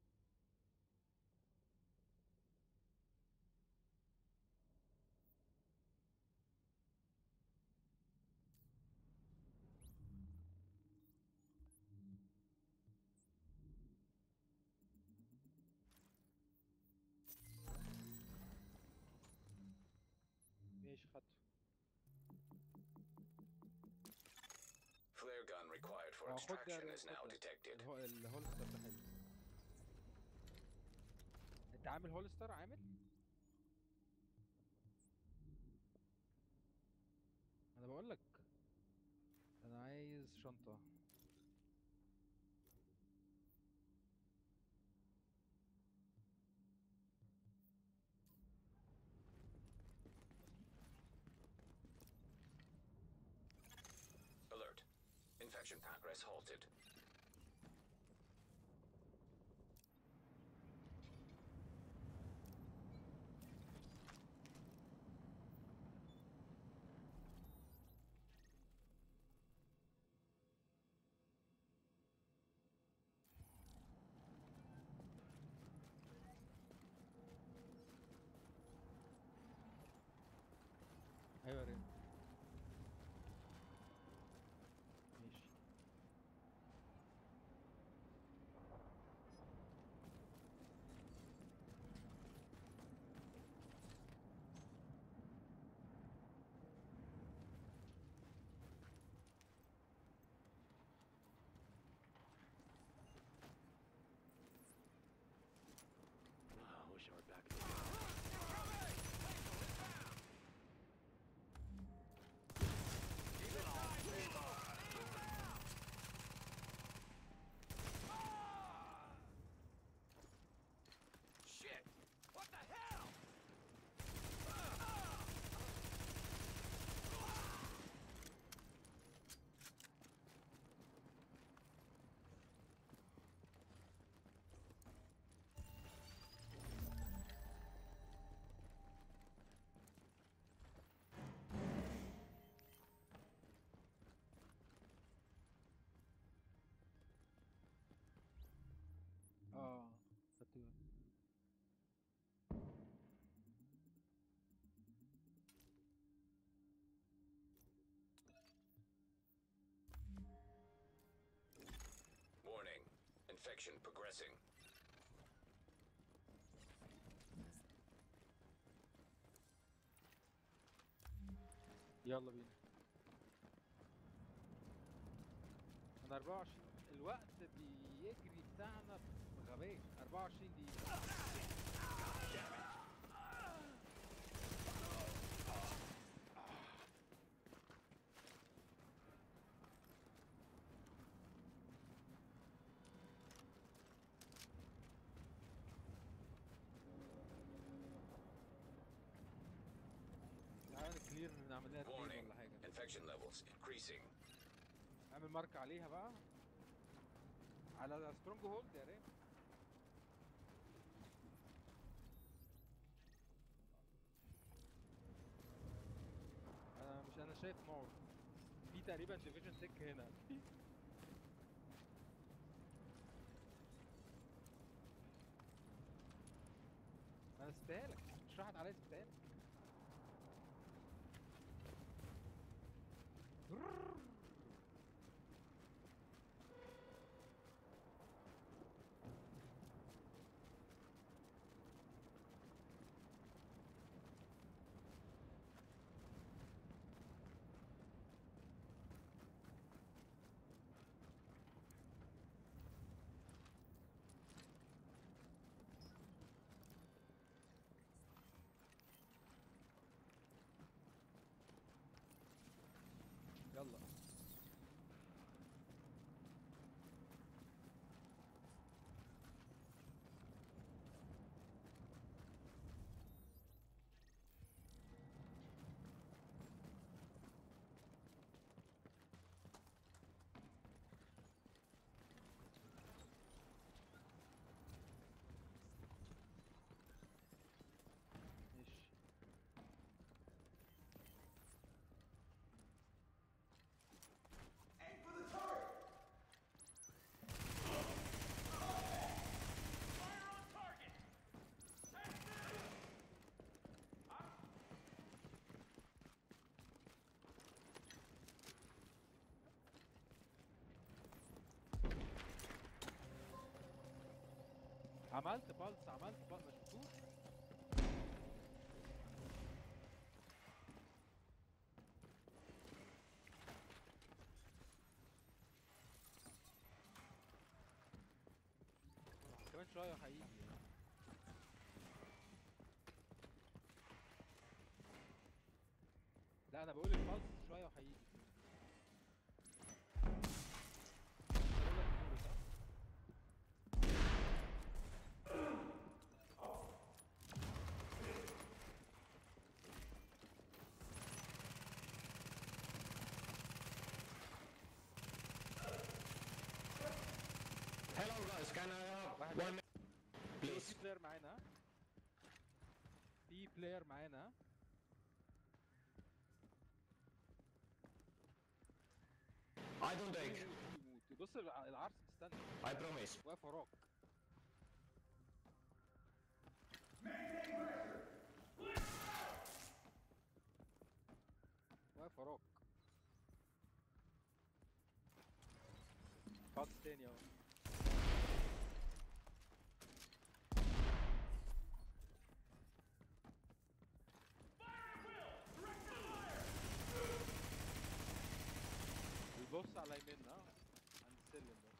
Speaker 2: ماشي خدته
Speaker 4: Flare gun required for
Speaker 2: اه خد ده
Speaker 4: extraction
Speaker 2: ده-
Speaker 4: is
Speaker 2: خد
Speaker 4: now
Speaker 2: ده.
Speaker 4: detected.
Speaker 2: الهو- الهولستر ده حلو انت عامل هولستر عامل انا بقول لك الشنطة
Speaker 4: Alert. Infection progress halted.
Speaker 2: ايوه يا ريم ماشي
Speaker 9: I wish I were back at the
Speaker 4: Shit! What the hell?
Speaker 2: اه خدت بالي
Speaker 4: Warning. Infection progressing.
Speaker 2: يلا بينا انا 24 الوقت بيجري بتاعنا بغباء 24 دقيقة تعالى كلير نعمل لها اتنين
Speaker 4: Warning.
Speaker 2: ولا حاجة
Speaker 4: Infection levels increasing.
Speaker 2: اعمل مارك عليها بقى على سترونج هولد يا ريم انا مش انا شايف نار في تقريبا ديفيجن تك هنا انا استاهلك مش راحت عليا استاهلك يلا ماشي
Speaker 5: Fire on target!
Speaker 2: عملت بالس عملت بالس ما شفتوش كمان شويه هيجي لا انا بقول البالس شويه وهيجي واحد
Speaker 4: One
Speaker 2: في في بلاير معانا في بلاير معانا
Speaker 4: I don't
Speaker 2: يموت يموت بص الع- العرس استنى
Speaker 4: I promise.
Speaker 2: واقف وراك واقف وراك قاعد تاني اهو بيبص على يميننا عند السلم ده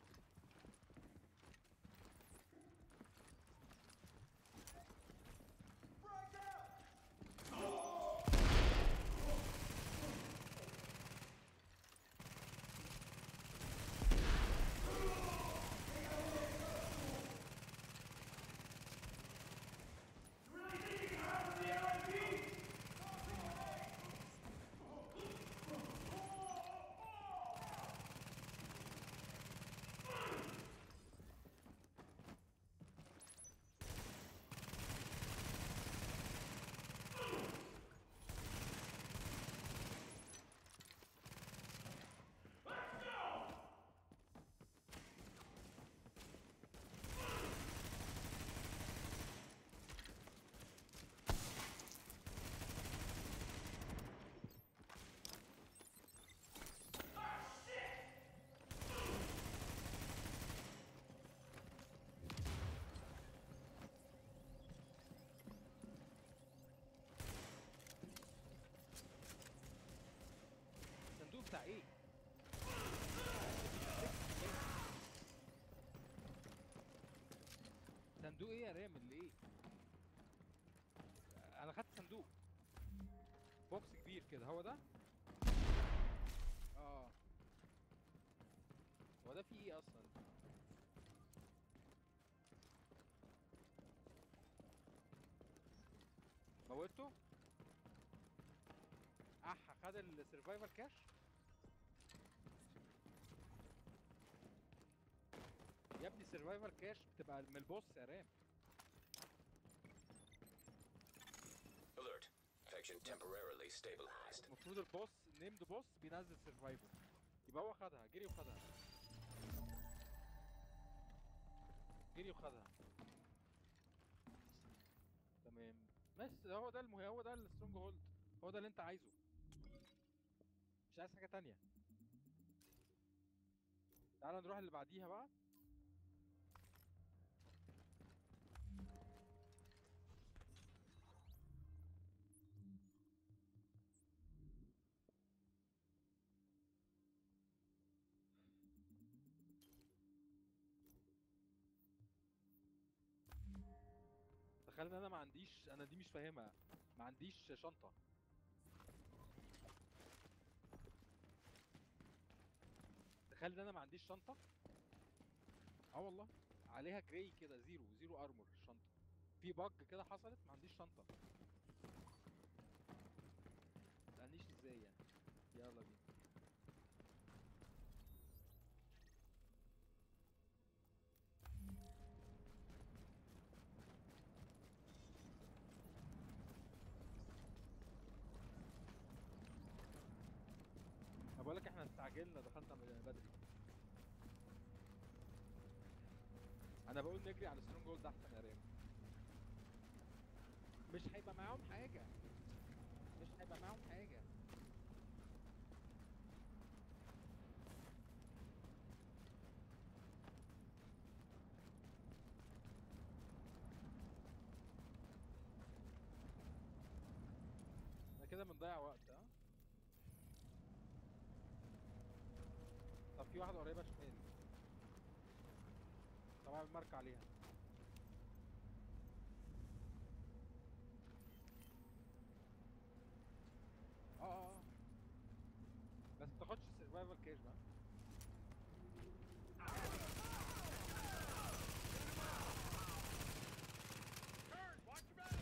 Speaker 2: الصندوق بتاع ايه؟ صندوق ايه يا رام اللي ايه؟ انا خدت صندوق بوكس كبير كده هو ده؟ اه هو ده فيه ايه اصلا؟ موته؟ اح خد السرفايفر كاش يا ابني سرفايفر كاش بتبقى من البوس يا رام
Speaker 4: Alert. Infection temporarily stabilized.
Speaker 2: المفروض البوس نيمد بوس بينزل سرفايفر يبقى هو خدها جري وخدها جري وخدها تمام بس هو ده المهم هو ده السترونج هولد هو ده اللي انت عايزه مش عايز حاجه تانية تعال نروح اللي بعديها بقى تخيل ان انا ما عنديش انا دي مش فاهمها ما عنديش شنطه تخيل ان انا ما عنديش شنطه اه والله عليها جراي كده زيرو زيرو ارمور الشنطه في بج كده حصلت ما عنديش شنطه تسالنيش ازاي يعني يلا بينا انا بقول لك احنا استعجلنا دخلنا من بدري انا بقول نجري على سترونج جولد احسن يا ريم مش هيبقى معاهم حاجه مش هيبقى معاهم حاجه احنا كده بنضيع وقت ها طب في واحدة قريبة شمال طبعا المارك عليها اه اه اه بس متاخدش السرفايفل كاش بقى
Speaker 5: Turn! Watch your back!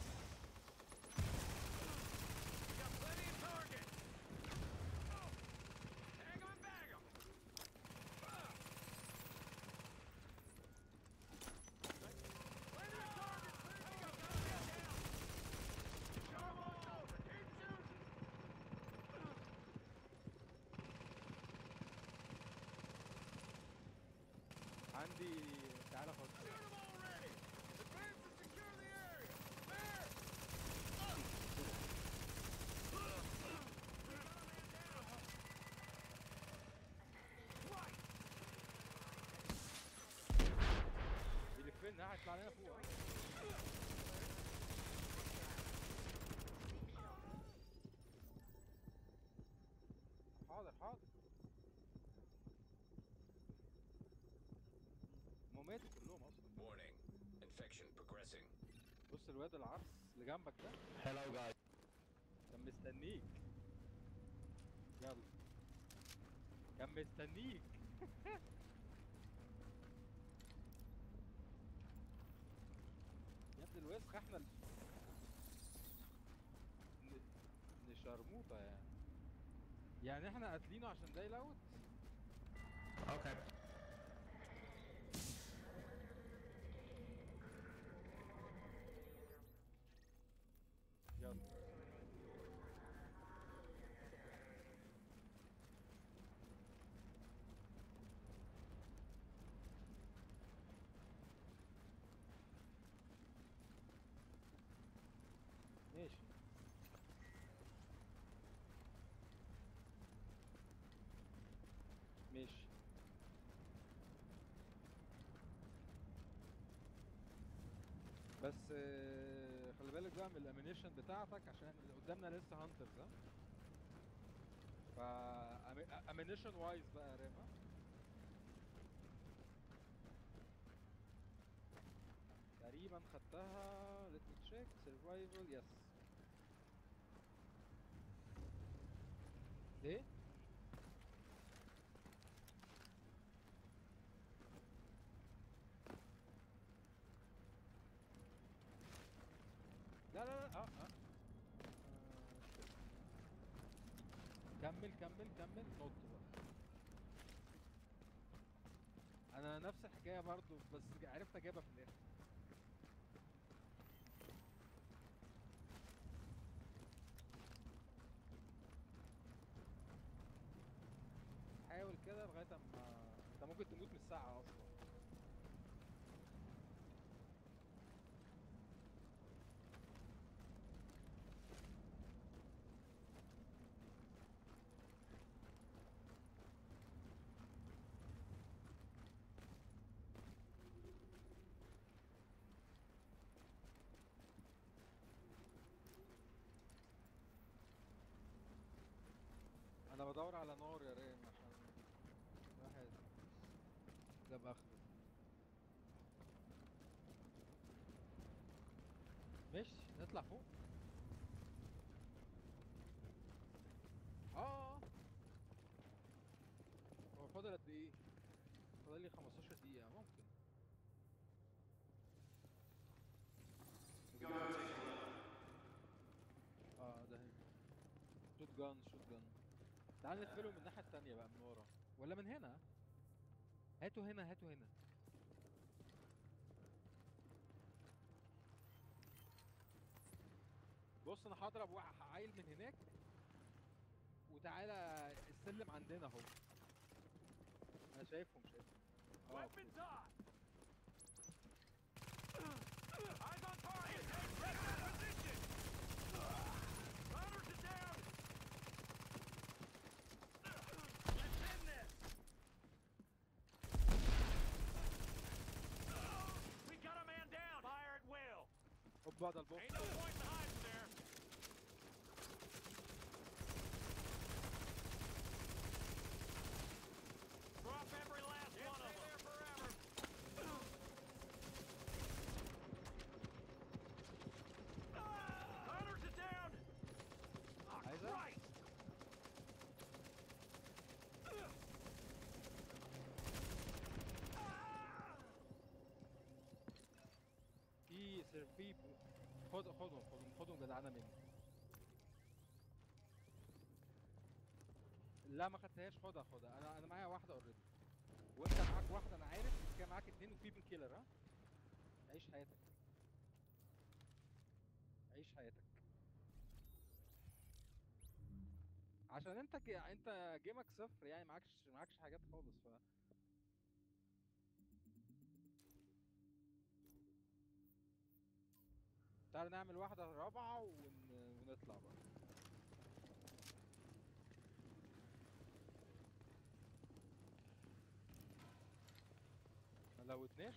Speaker 5: We got plenty of targets! Oh! Tag 'em and bag 'em! Ah!
Speaker 2: لي تعالى خد بيلفلنا هيطلع لنا فوق أهو. حاضر حاضر هم ماتوا كلهم اصلا
Speaker 4: Warning. Infection progressing.
Speaker 2: بص الواد العرس اللي جنبك ده
Speaker 1: Hello guys.
Speaker 2: كان مستنيك يلا كان مستنيك يا ابني الوسخ احنا ال... ن- نشرموطة يعني يعني احنا قاتلينه عشان ده يلوت
Speaker 1: Okay.
Speaker 2: يلا ماشي ماشي بس آه، خلي بالك بقى من الامينيشن بتاعتك عشان اللي قدامنا لسه هانترز ها فا امينيشن وايز بقى يا ريما تقريبا خدتها let me check survival yes ليه؟ لا لا لا اه اه كمل كمل كمل نط بقى انا نفس الحكايه برضو بس عرفت اجيبها في الاخر حاول كده لغايه اما انت ممكن تموت من الساعه اصلا انا بدور على نار يا ريم عشان واحد جاب اخره ماشي نطلع فوق اه هو فاضل قد ايه فاضل لي 15 دقيقة ممكن اه ده هنا شوت جان شوت جان تعال نقفله من الناحية التانية بقى من ورا ولا من هنا هاتوا هنا هاتوا هنا بص انا هضرب واحد عيل من هناك وتعالى السلم عندنا اهو انا شايفهم شايفهم اه
Speaker 5: Weapons on! Eyes on target! Take that position! Runners are down! Let's end this! We got a man down! Fire at will!
Speaker 2: هوبا ده البوكس
Speaker 5: Ain't no point in hiding there! Drop every last one of them! forever! Hunters are down! Oh,
Speaker 2: عايزة؟
Speaker 5: Christ!
Speaker 2: في سير في خد خدهم خدهم خدهم جدعانه مني لا ما خدتهاش خدها خدها انا انا معايا واحده اوريدي وانت معاك واحده انا عارف بس كان معاك اتنين وفي بين كيلر ها عيش حياتك عيش حياتك عشان انت ج... انت جيمك صفر يعني معكش معكش حاجات خالص ف تعالى نعمل واحدة رابعة ون... ونطلع بقى ما لوتناش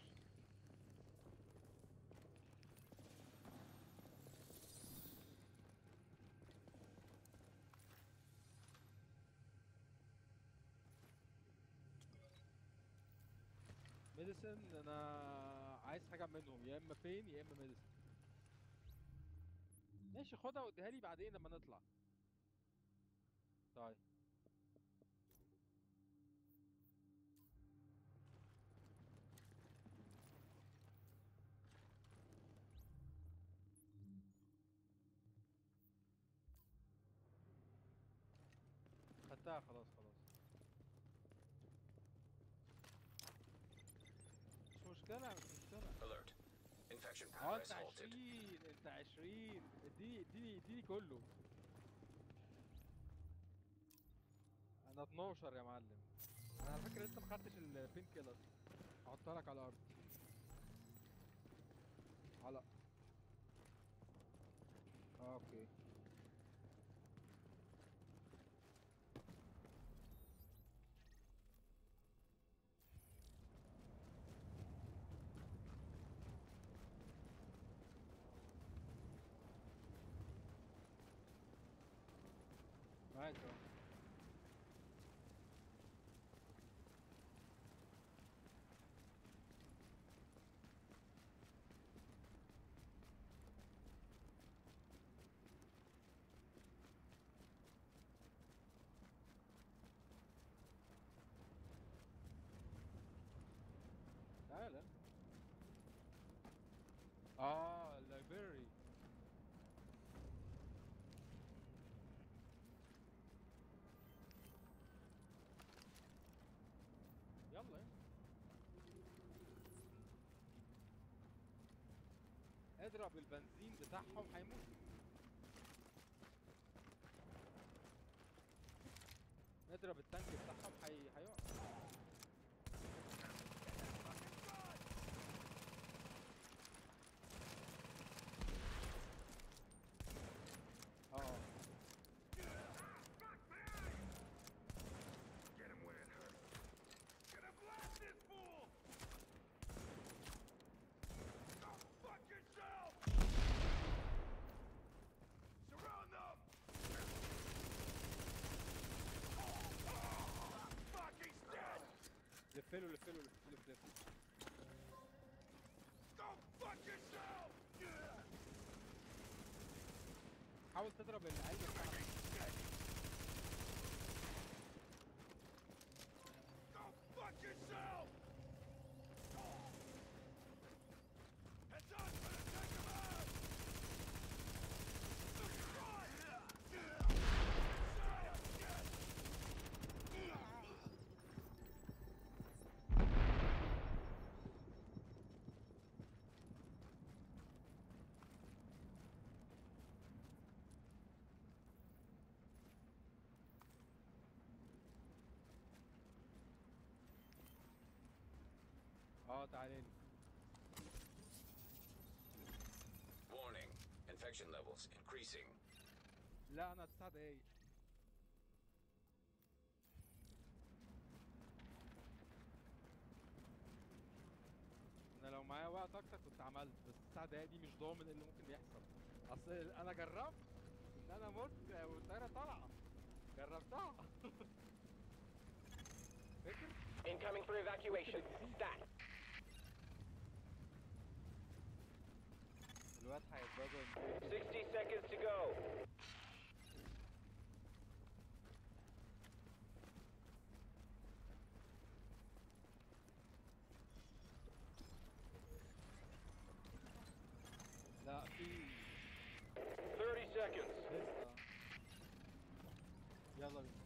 Speaker 2: ميديسن انا عايز حاجه منهم يا اما بين يا اما ميديسن ماشي خدها واديها لي بعدين لما نطلع طيب خدتها خلاص خلاص مش مشكلة مش مشكلة
Speaker 4: Alert. Infection
Speaker 2: اه
Speaker 4: pathways
Speaker 2: انت
Speaker 4: halted.
Speaker 2: 20 انت 20 اديني اديني اديني كله انا 12 يا معلم انا على فكره لسه ما خدتش البين كيلر هحطها لك على الارض على اه اوكي معاك اه تعالى اه اللايبراري يلا اضرب البنزين بتاعهم هيموتوا اضرب التانك بتاعهم هي هيقع اه
Speaker 5: Get him where it hurts. Gonna blast this fool! Go fuck yourself! Surround them! Fuck, he's dead!
Speaker 2: لفله لفله لفله لفله
Speaker 5: Go fuck yourself!
Speaker 2: حاول تضرب العيل بتاعك
Speaker 5: Go fuck yourself! Heads up, gonna take him out!
Speaker 2: اه تعالى لي
Speaker 4: Warning. Infection levels increasing.
Speaker 2: لا انا تسع دقايق انا لو معايا وقت اكتر كنت عملت بس التسع دقايق دي مش ضامن ايه اللي ممكن يحصل اصل انا جربت ان انا مت والطياره طالعه جربتها فاكر
Speaker 9: Incoming for evacuation. Stat.
Speaker 2: الواد هيتبادل
Speaker 9: 60 seconds to go.
Speaker 2: لا في
Speaker 9: 30 seconds.
Speaker 2: لسه يلا بينا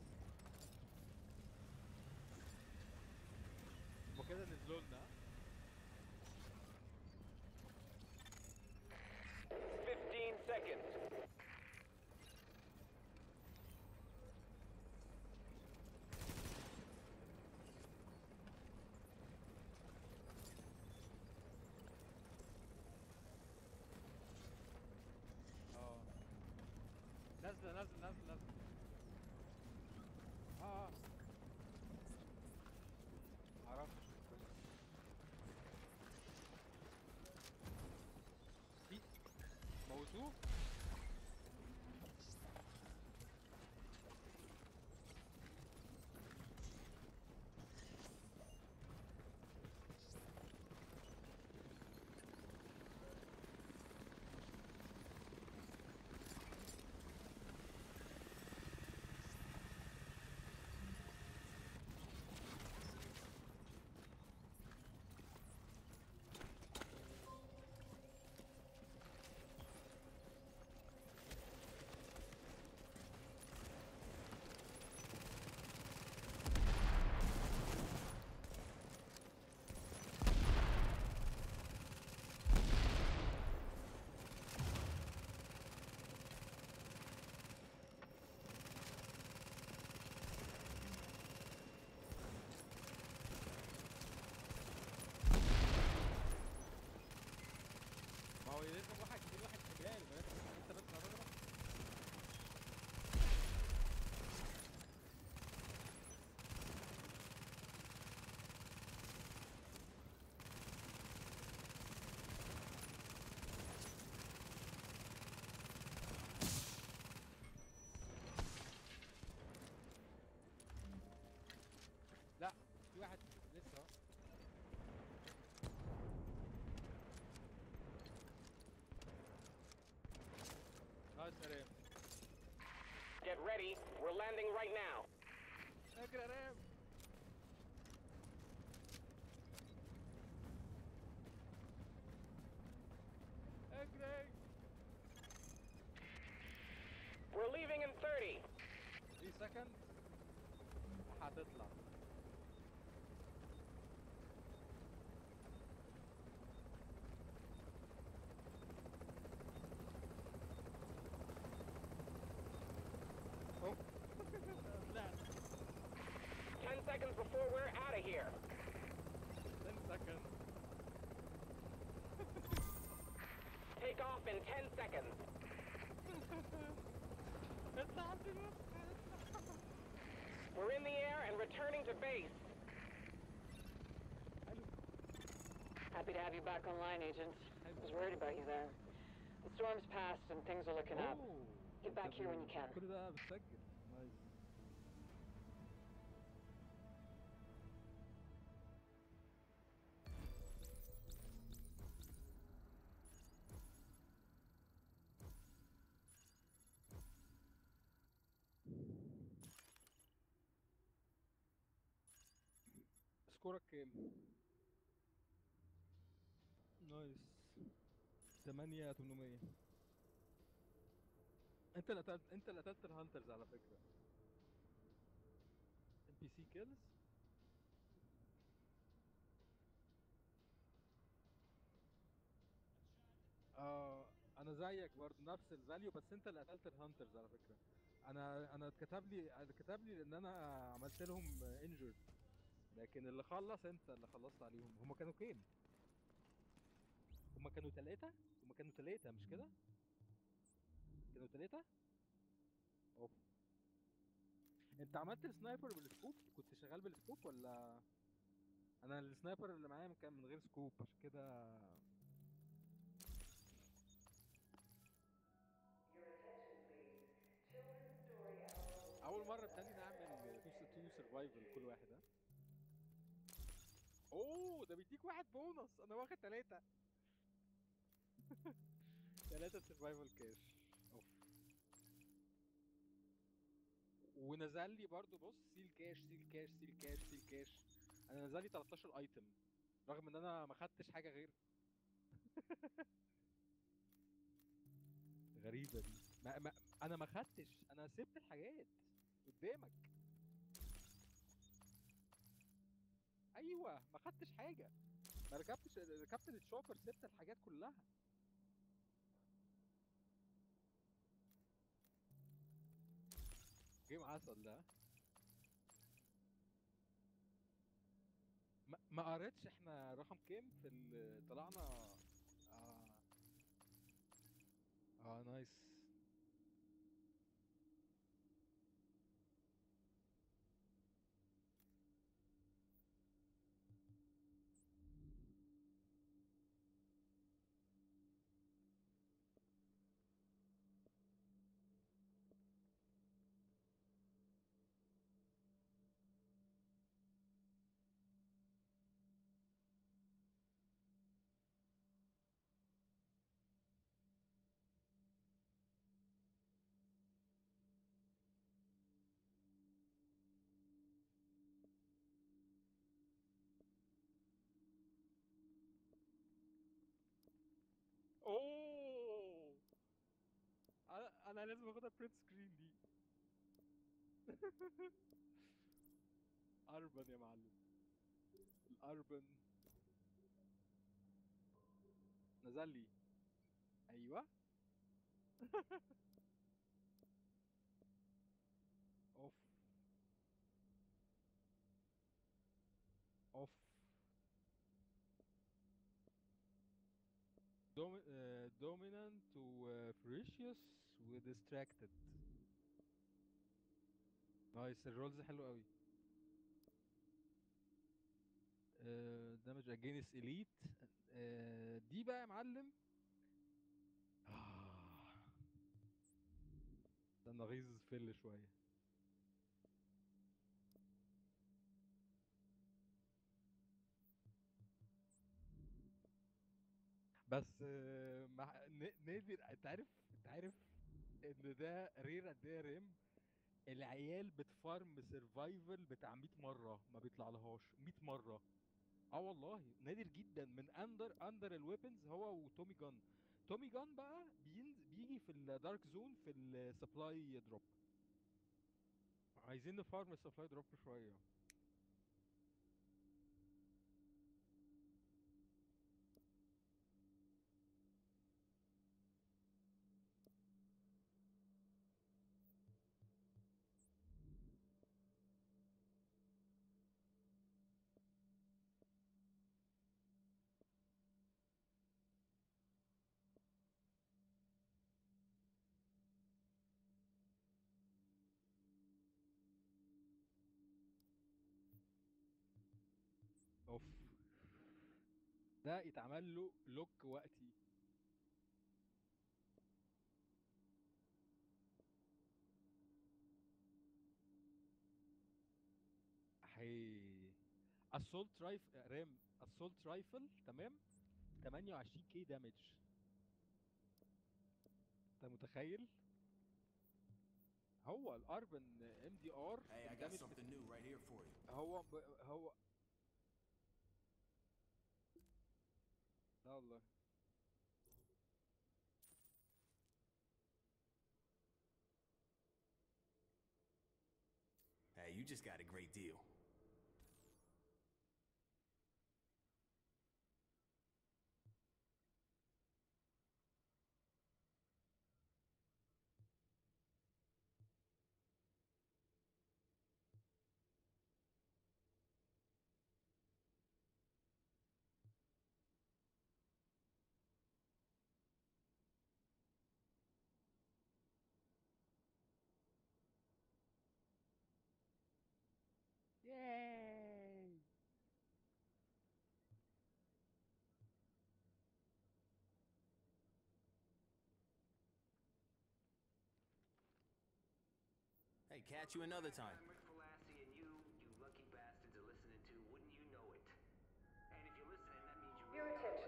Speaker 2: هما كده نزلوا لنا
Speaker 9: 15 seconds.
Speaker 2: نازله نازله نازله نازله اه معرفش في موتوه ما هو لازم واحد يجيب واحد شمال ما لازم انت بس هتضرب لا في واحد لسه اهو نايس يا ريم
Speaker 10: Get ready. We're landing right now.
Speaker 2: اجري يا ريم اجري
Speaker 10: We're leaving in 30.
Speaker 2: 3 سكند هتطلع أوه. طلعت
Speaker 10: 10 seconds before we're out of here.
Speaker 2: 10 سكند
Speaker 10: Take off in 10 seconds.
Speaker 2: اطلع دلوقتي.
Speaker 10: We're in the air and returning to base.
Speaker 7: Happy to have you back online, Agent. I was worried about you there. The storm's passed and things are looking up.
Speaker 2: أوه.
Speaker 7: Get back here when you can.
Speaker 2: كل ده بتسجل نايس سكورك كام؟ نايس تمانية تمنمية انت اللي قتلت انت اللي قتلت الهانترز على فكرة ام بي سي كيلز اه انا زيك برضه نفس الفاليو بس انت اللي قتلت الهانترز على فكرة انا انا اتكتب لي اتكتب لي لان انا عملت لهم انجرد لكن اللي خلص انت اللي خلصت عليهم هما كانوا كام هما كانوا ثلاثة هما كانوا ثلاثة مش كده كانوا ثلاثة اوف انت عملت السنايبر بالسكوب كنت شغال بالسكوب ولا انا السنايبر اللي معايا كان من غير سكوب عشان كده
Speaker 6: Your attention, please. Children's story hour.
Speaker 2: اول مرة بتاني نعمل تو تو سرفايفل كل واحد ها اوه ده بيديك واحد بونص انا واخد ثلاثة ثلاثة سرفايفل كاش اوف ونزل لي برضو بص سيل كاش سيل كاش سيل كاش سيل كاش انا نزل لي 13 ايتم رغم ان انا ما خدتش حاجة غير غريبة دي ما ما انا ما خدتش انا سبت الحاجات قدامك ايوه ما خدتش حاجه ما ركبتش ركبت الشوبر سبت الحاجات كلها جيم عسل ده ما ما قريتش احنا رقم كام في ال- طلعنا اه اه نايس انا لازم اخدها برنت سكرين دي اربن يا معلم الاربن نزل لي ايوه اوف اوف Domi- uh, dominant و uh, ferocious و distracted نايس الرولز حلو قوي دامج اجينست اليت دي بقى يا معلم آه. استنى غيظ فل شويه بس آه، مع ن- نادر انت عارف انت عارف ان ده رير قد ايه يا ريم العيال بتفارم سرفايفل بتاع 100 مره ما بيطلع لهاش 100 مره اه والله نادر جدا من اندر اندر الويبنز هو وتومي جان تومي جان بقى بينز بيجي في الدارك زون في السبلاي دروب عايزين نفارم السبلاي دروب شويه اوف ده يتعمل له لوك وقتي حي اسولت رايف رام اسولت رايفل تمام 28 كي دامج انت متخيل هو الاربن ام دي ار
Speaker 11: Hey, I got something new right here for you.
Speaker 2: هو ب... هو لا والله
Speaker 11: Hey, you just got a great deal.
Speaker 2: Yay!
Speaker 11: Hey, catch you another time.
Speaker 10: Rick Velassi and you, you lucky bastards are listening to Wouldn't You Know It. And if you're listening, that means you
Speaker 6: Your
Speaker 10: really
Speaker 6: attention,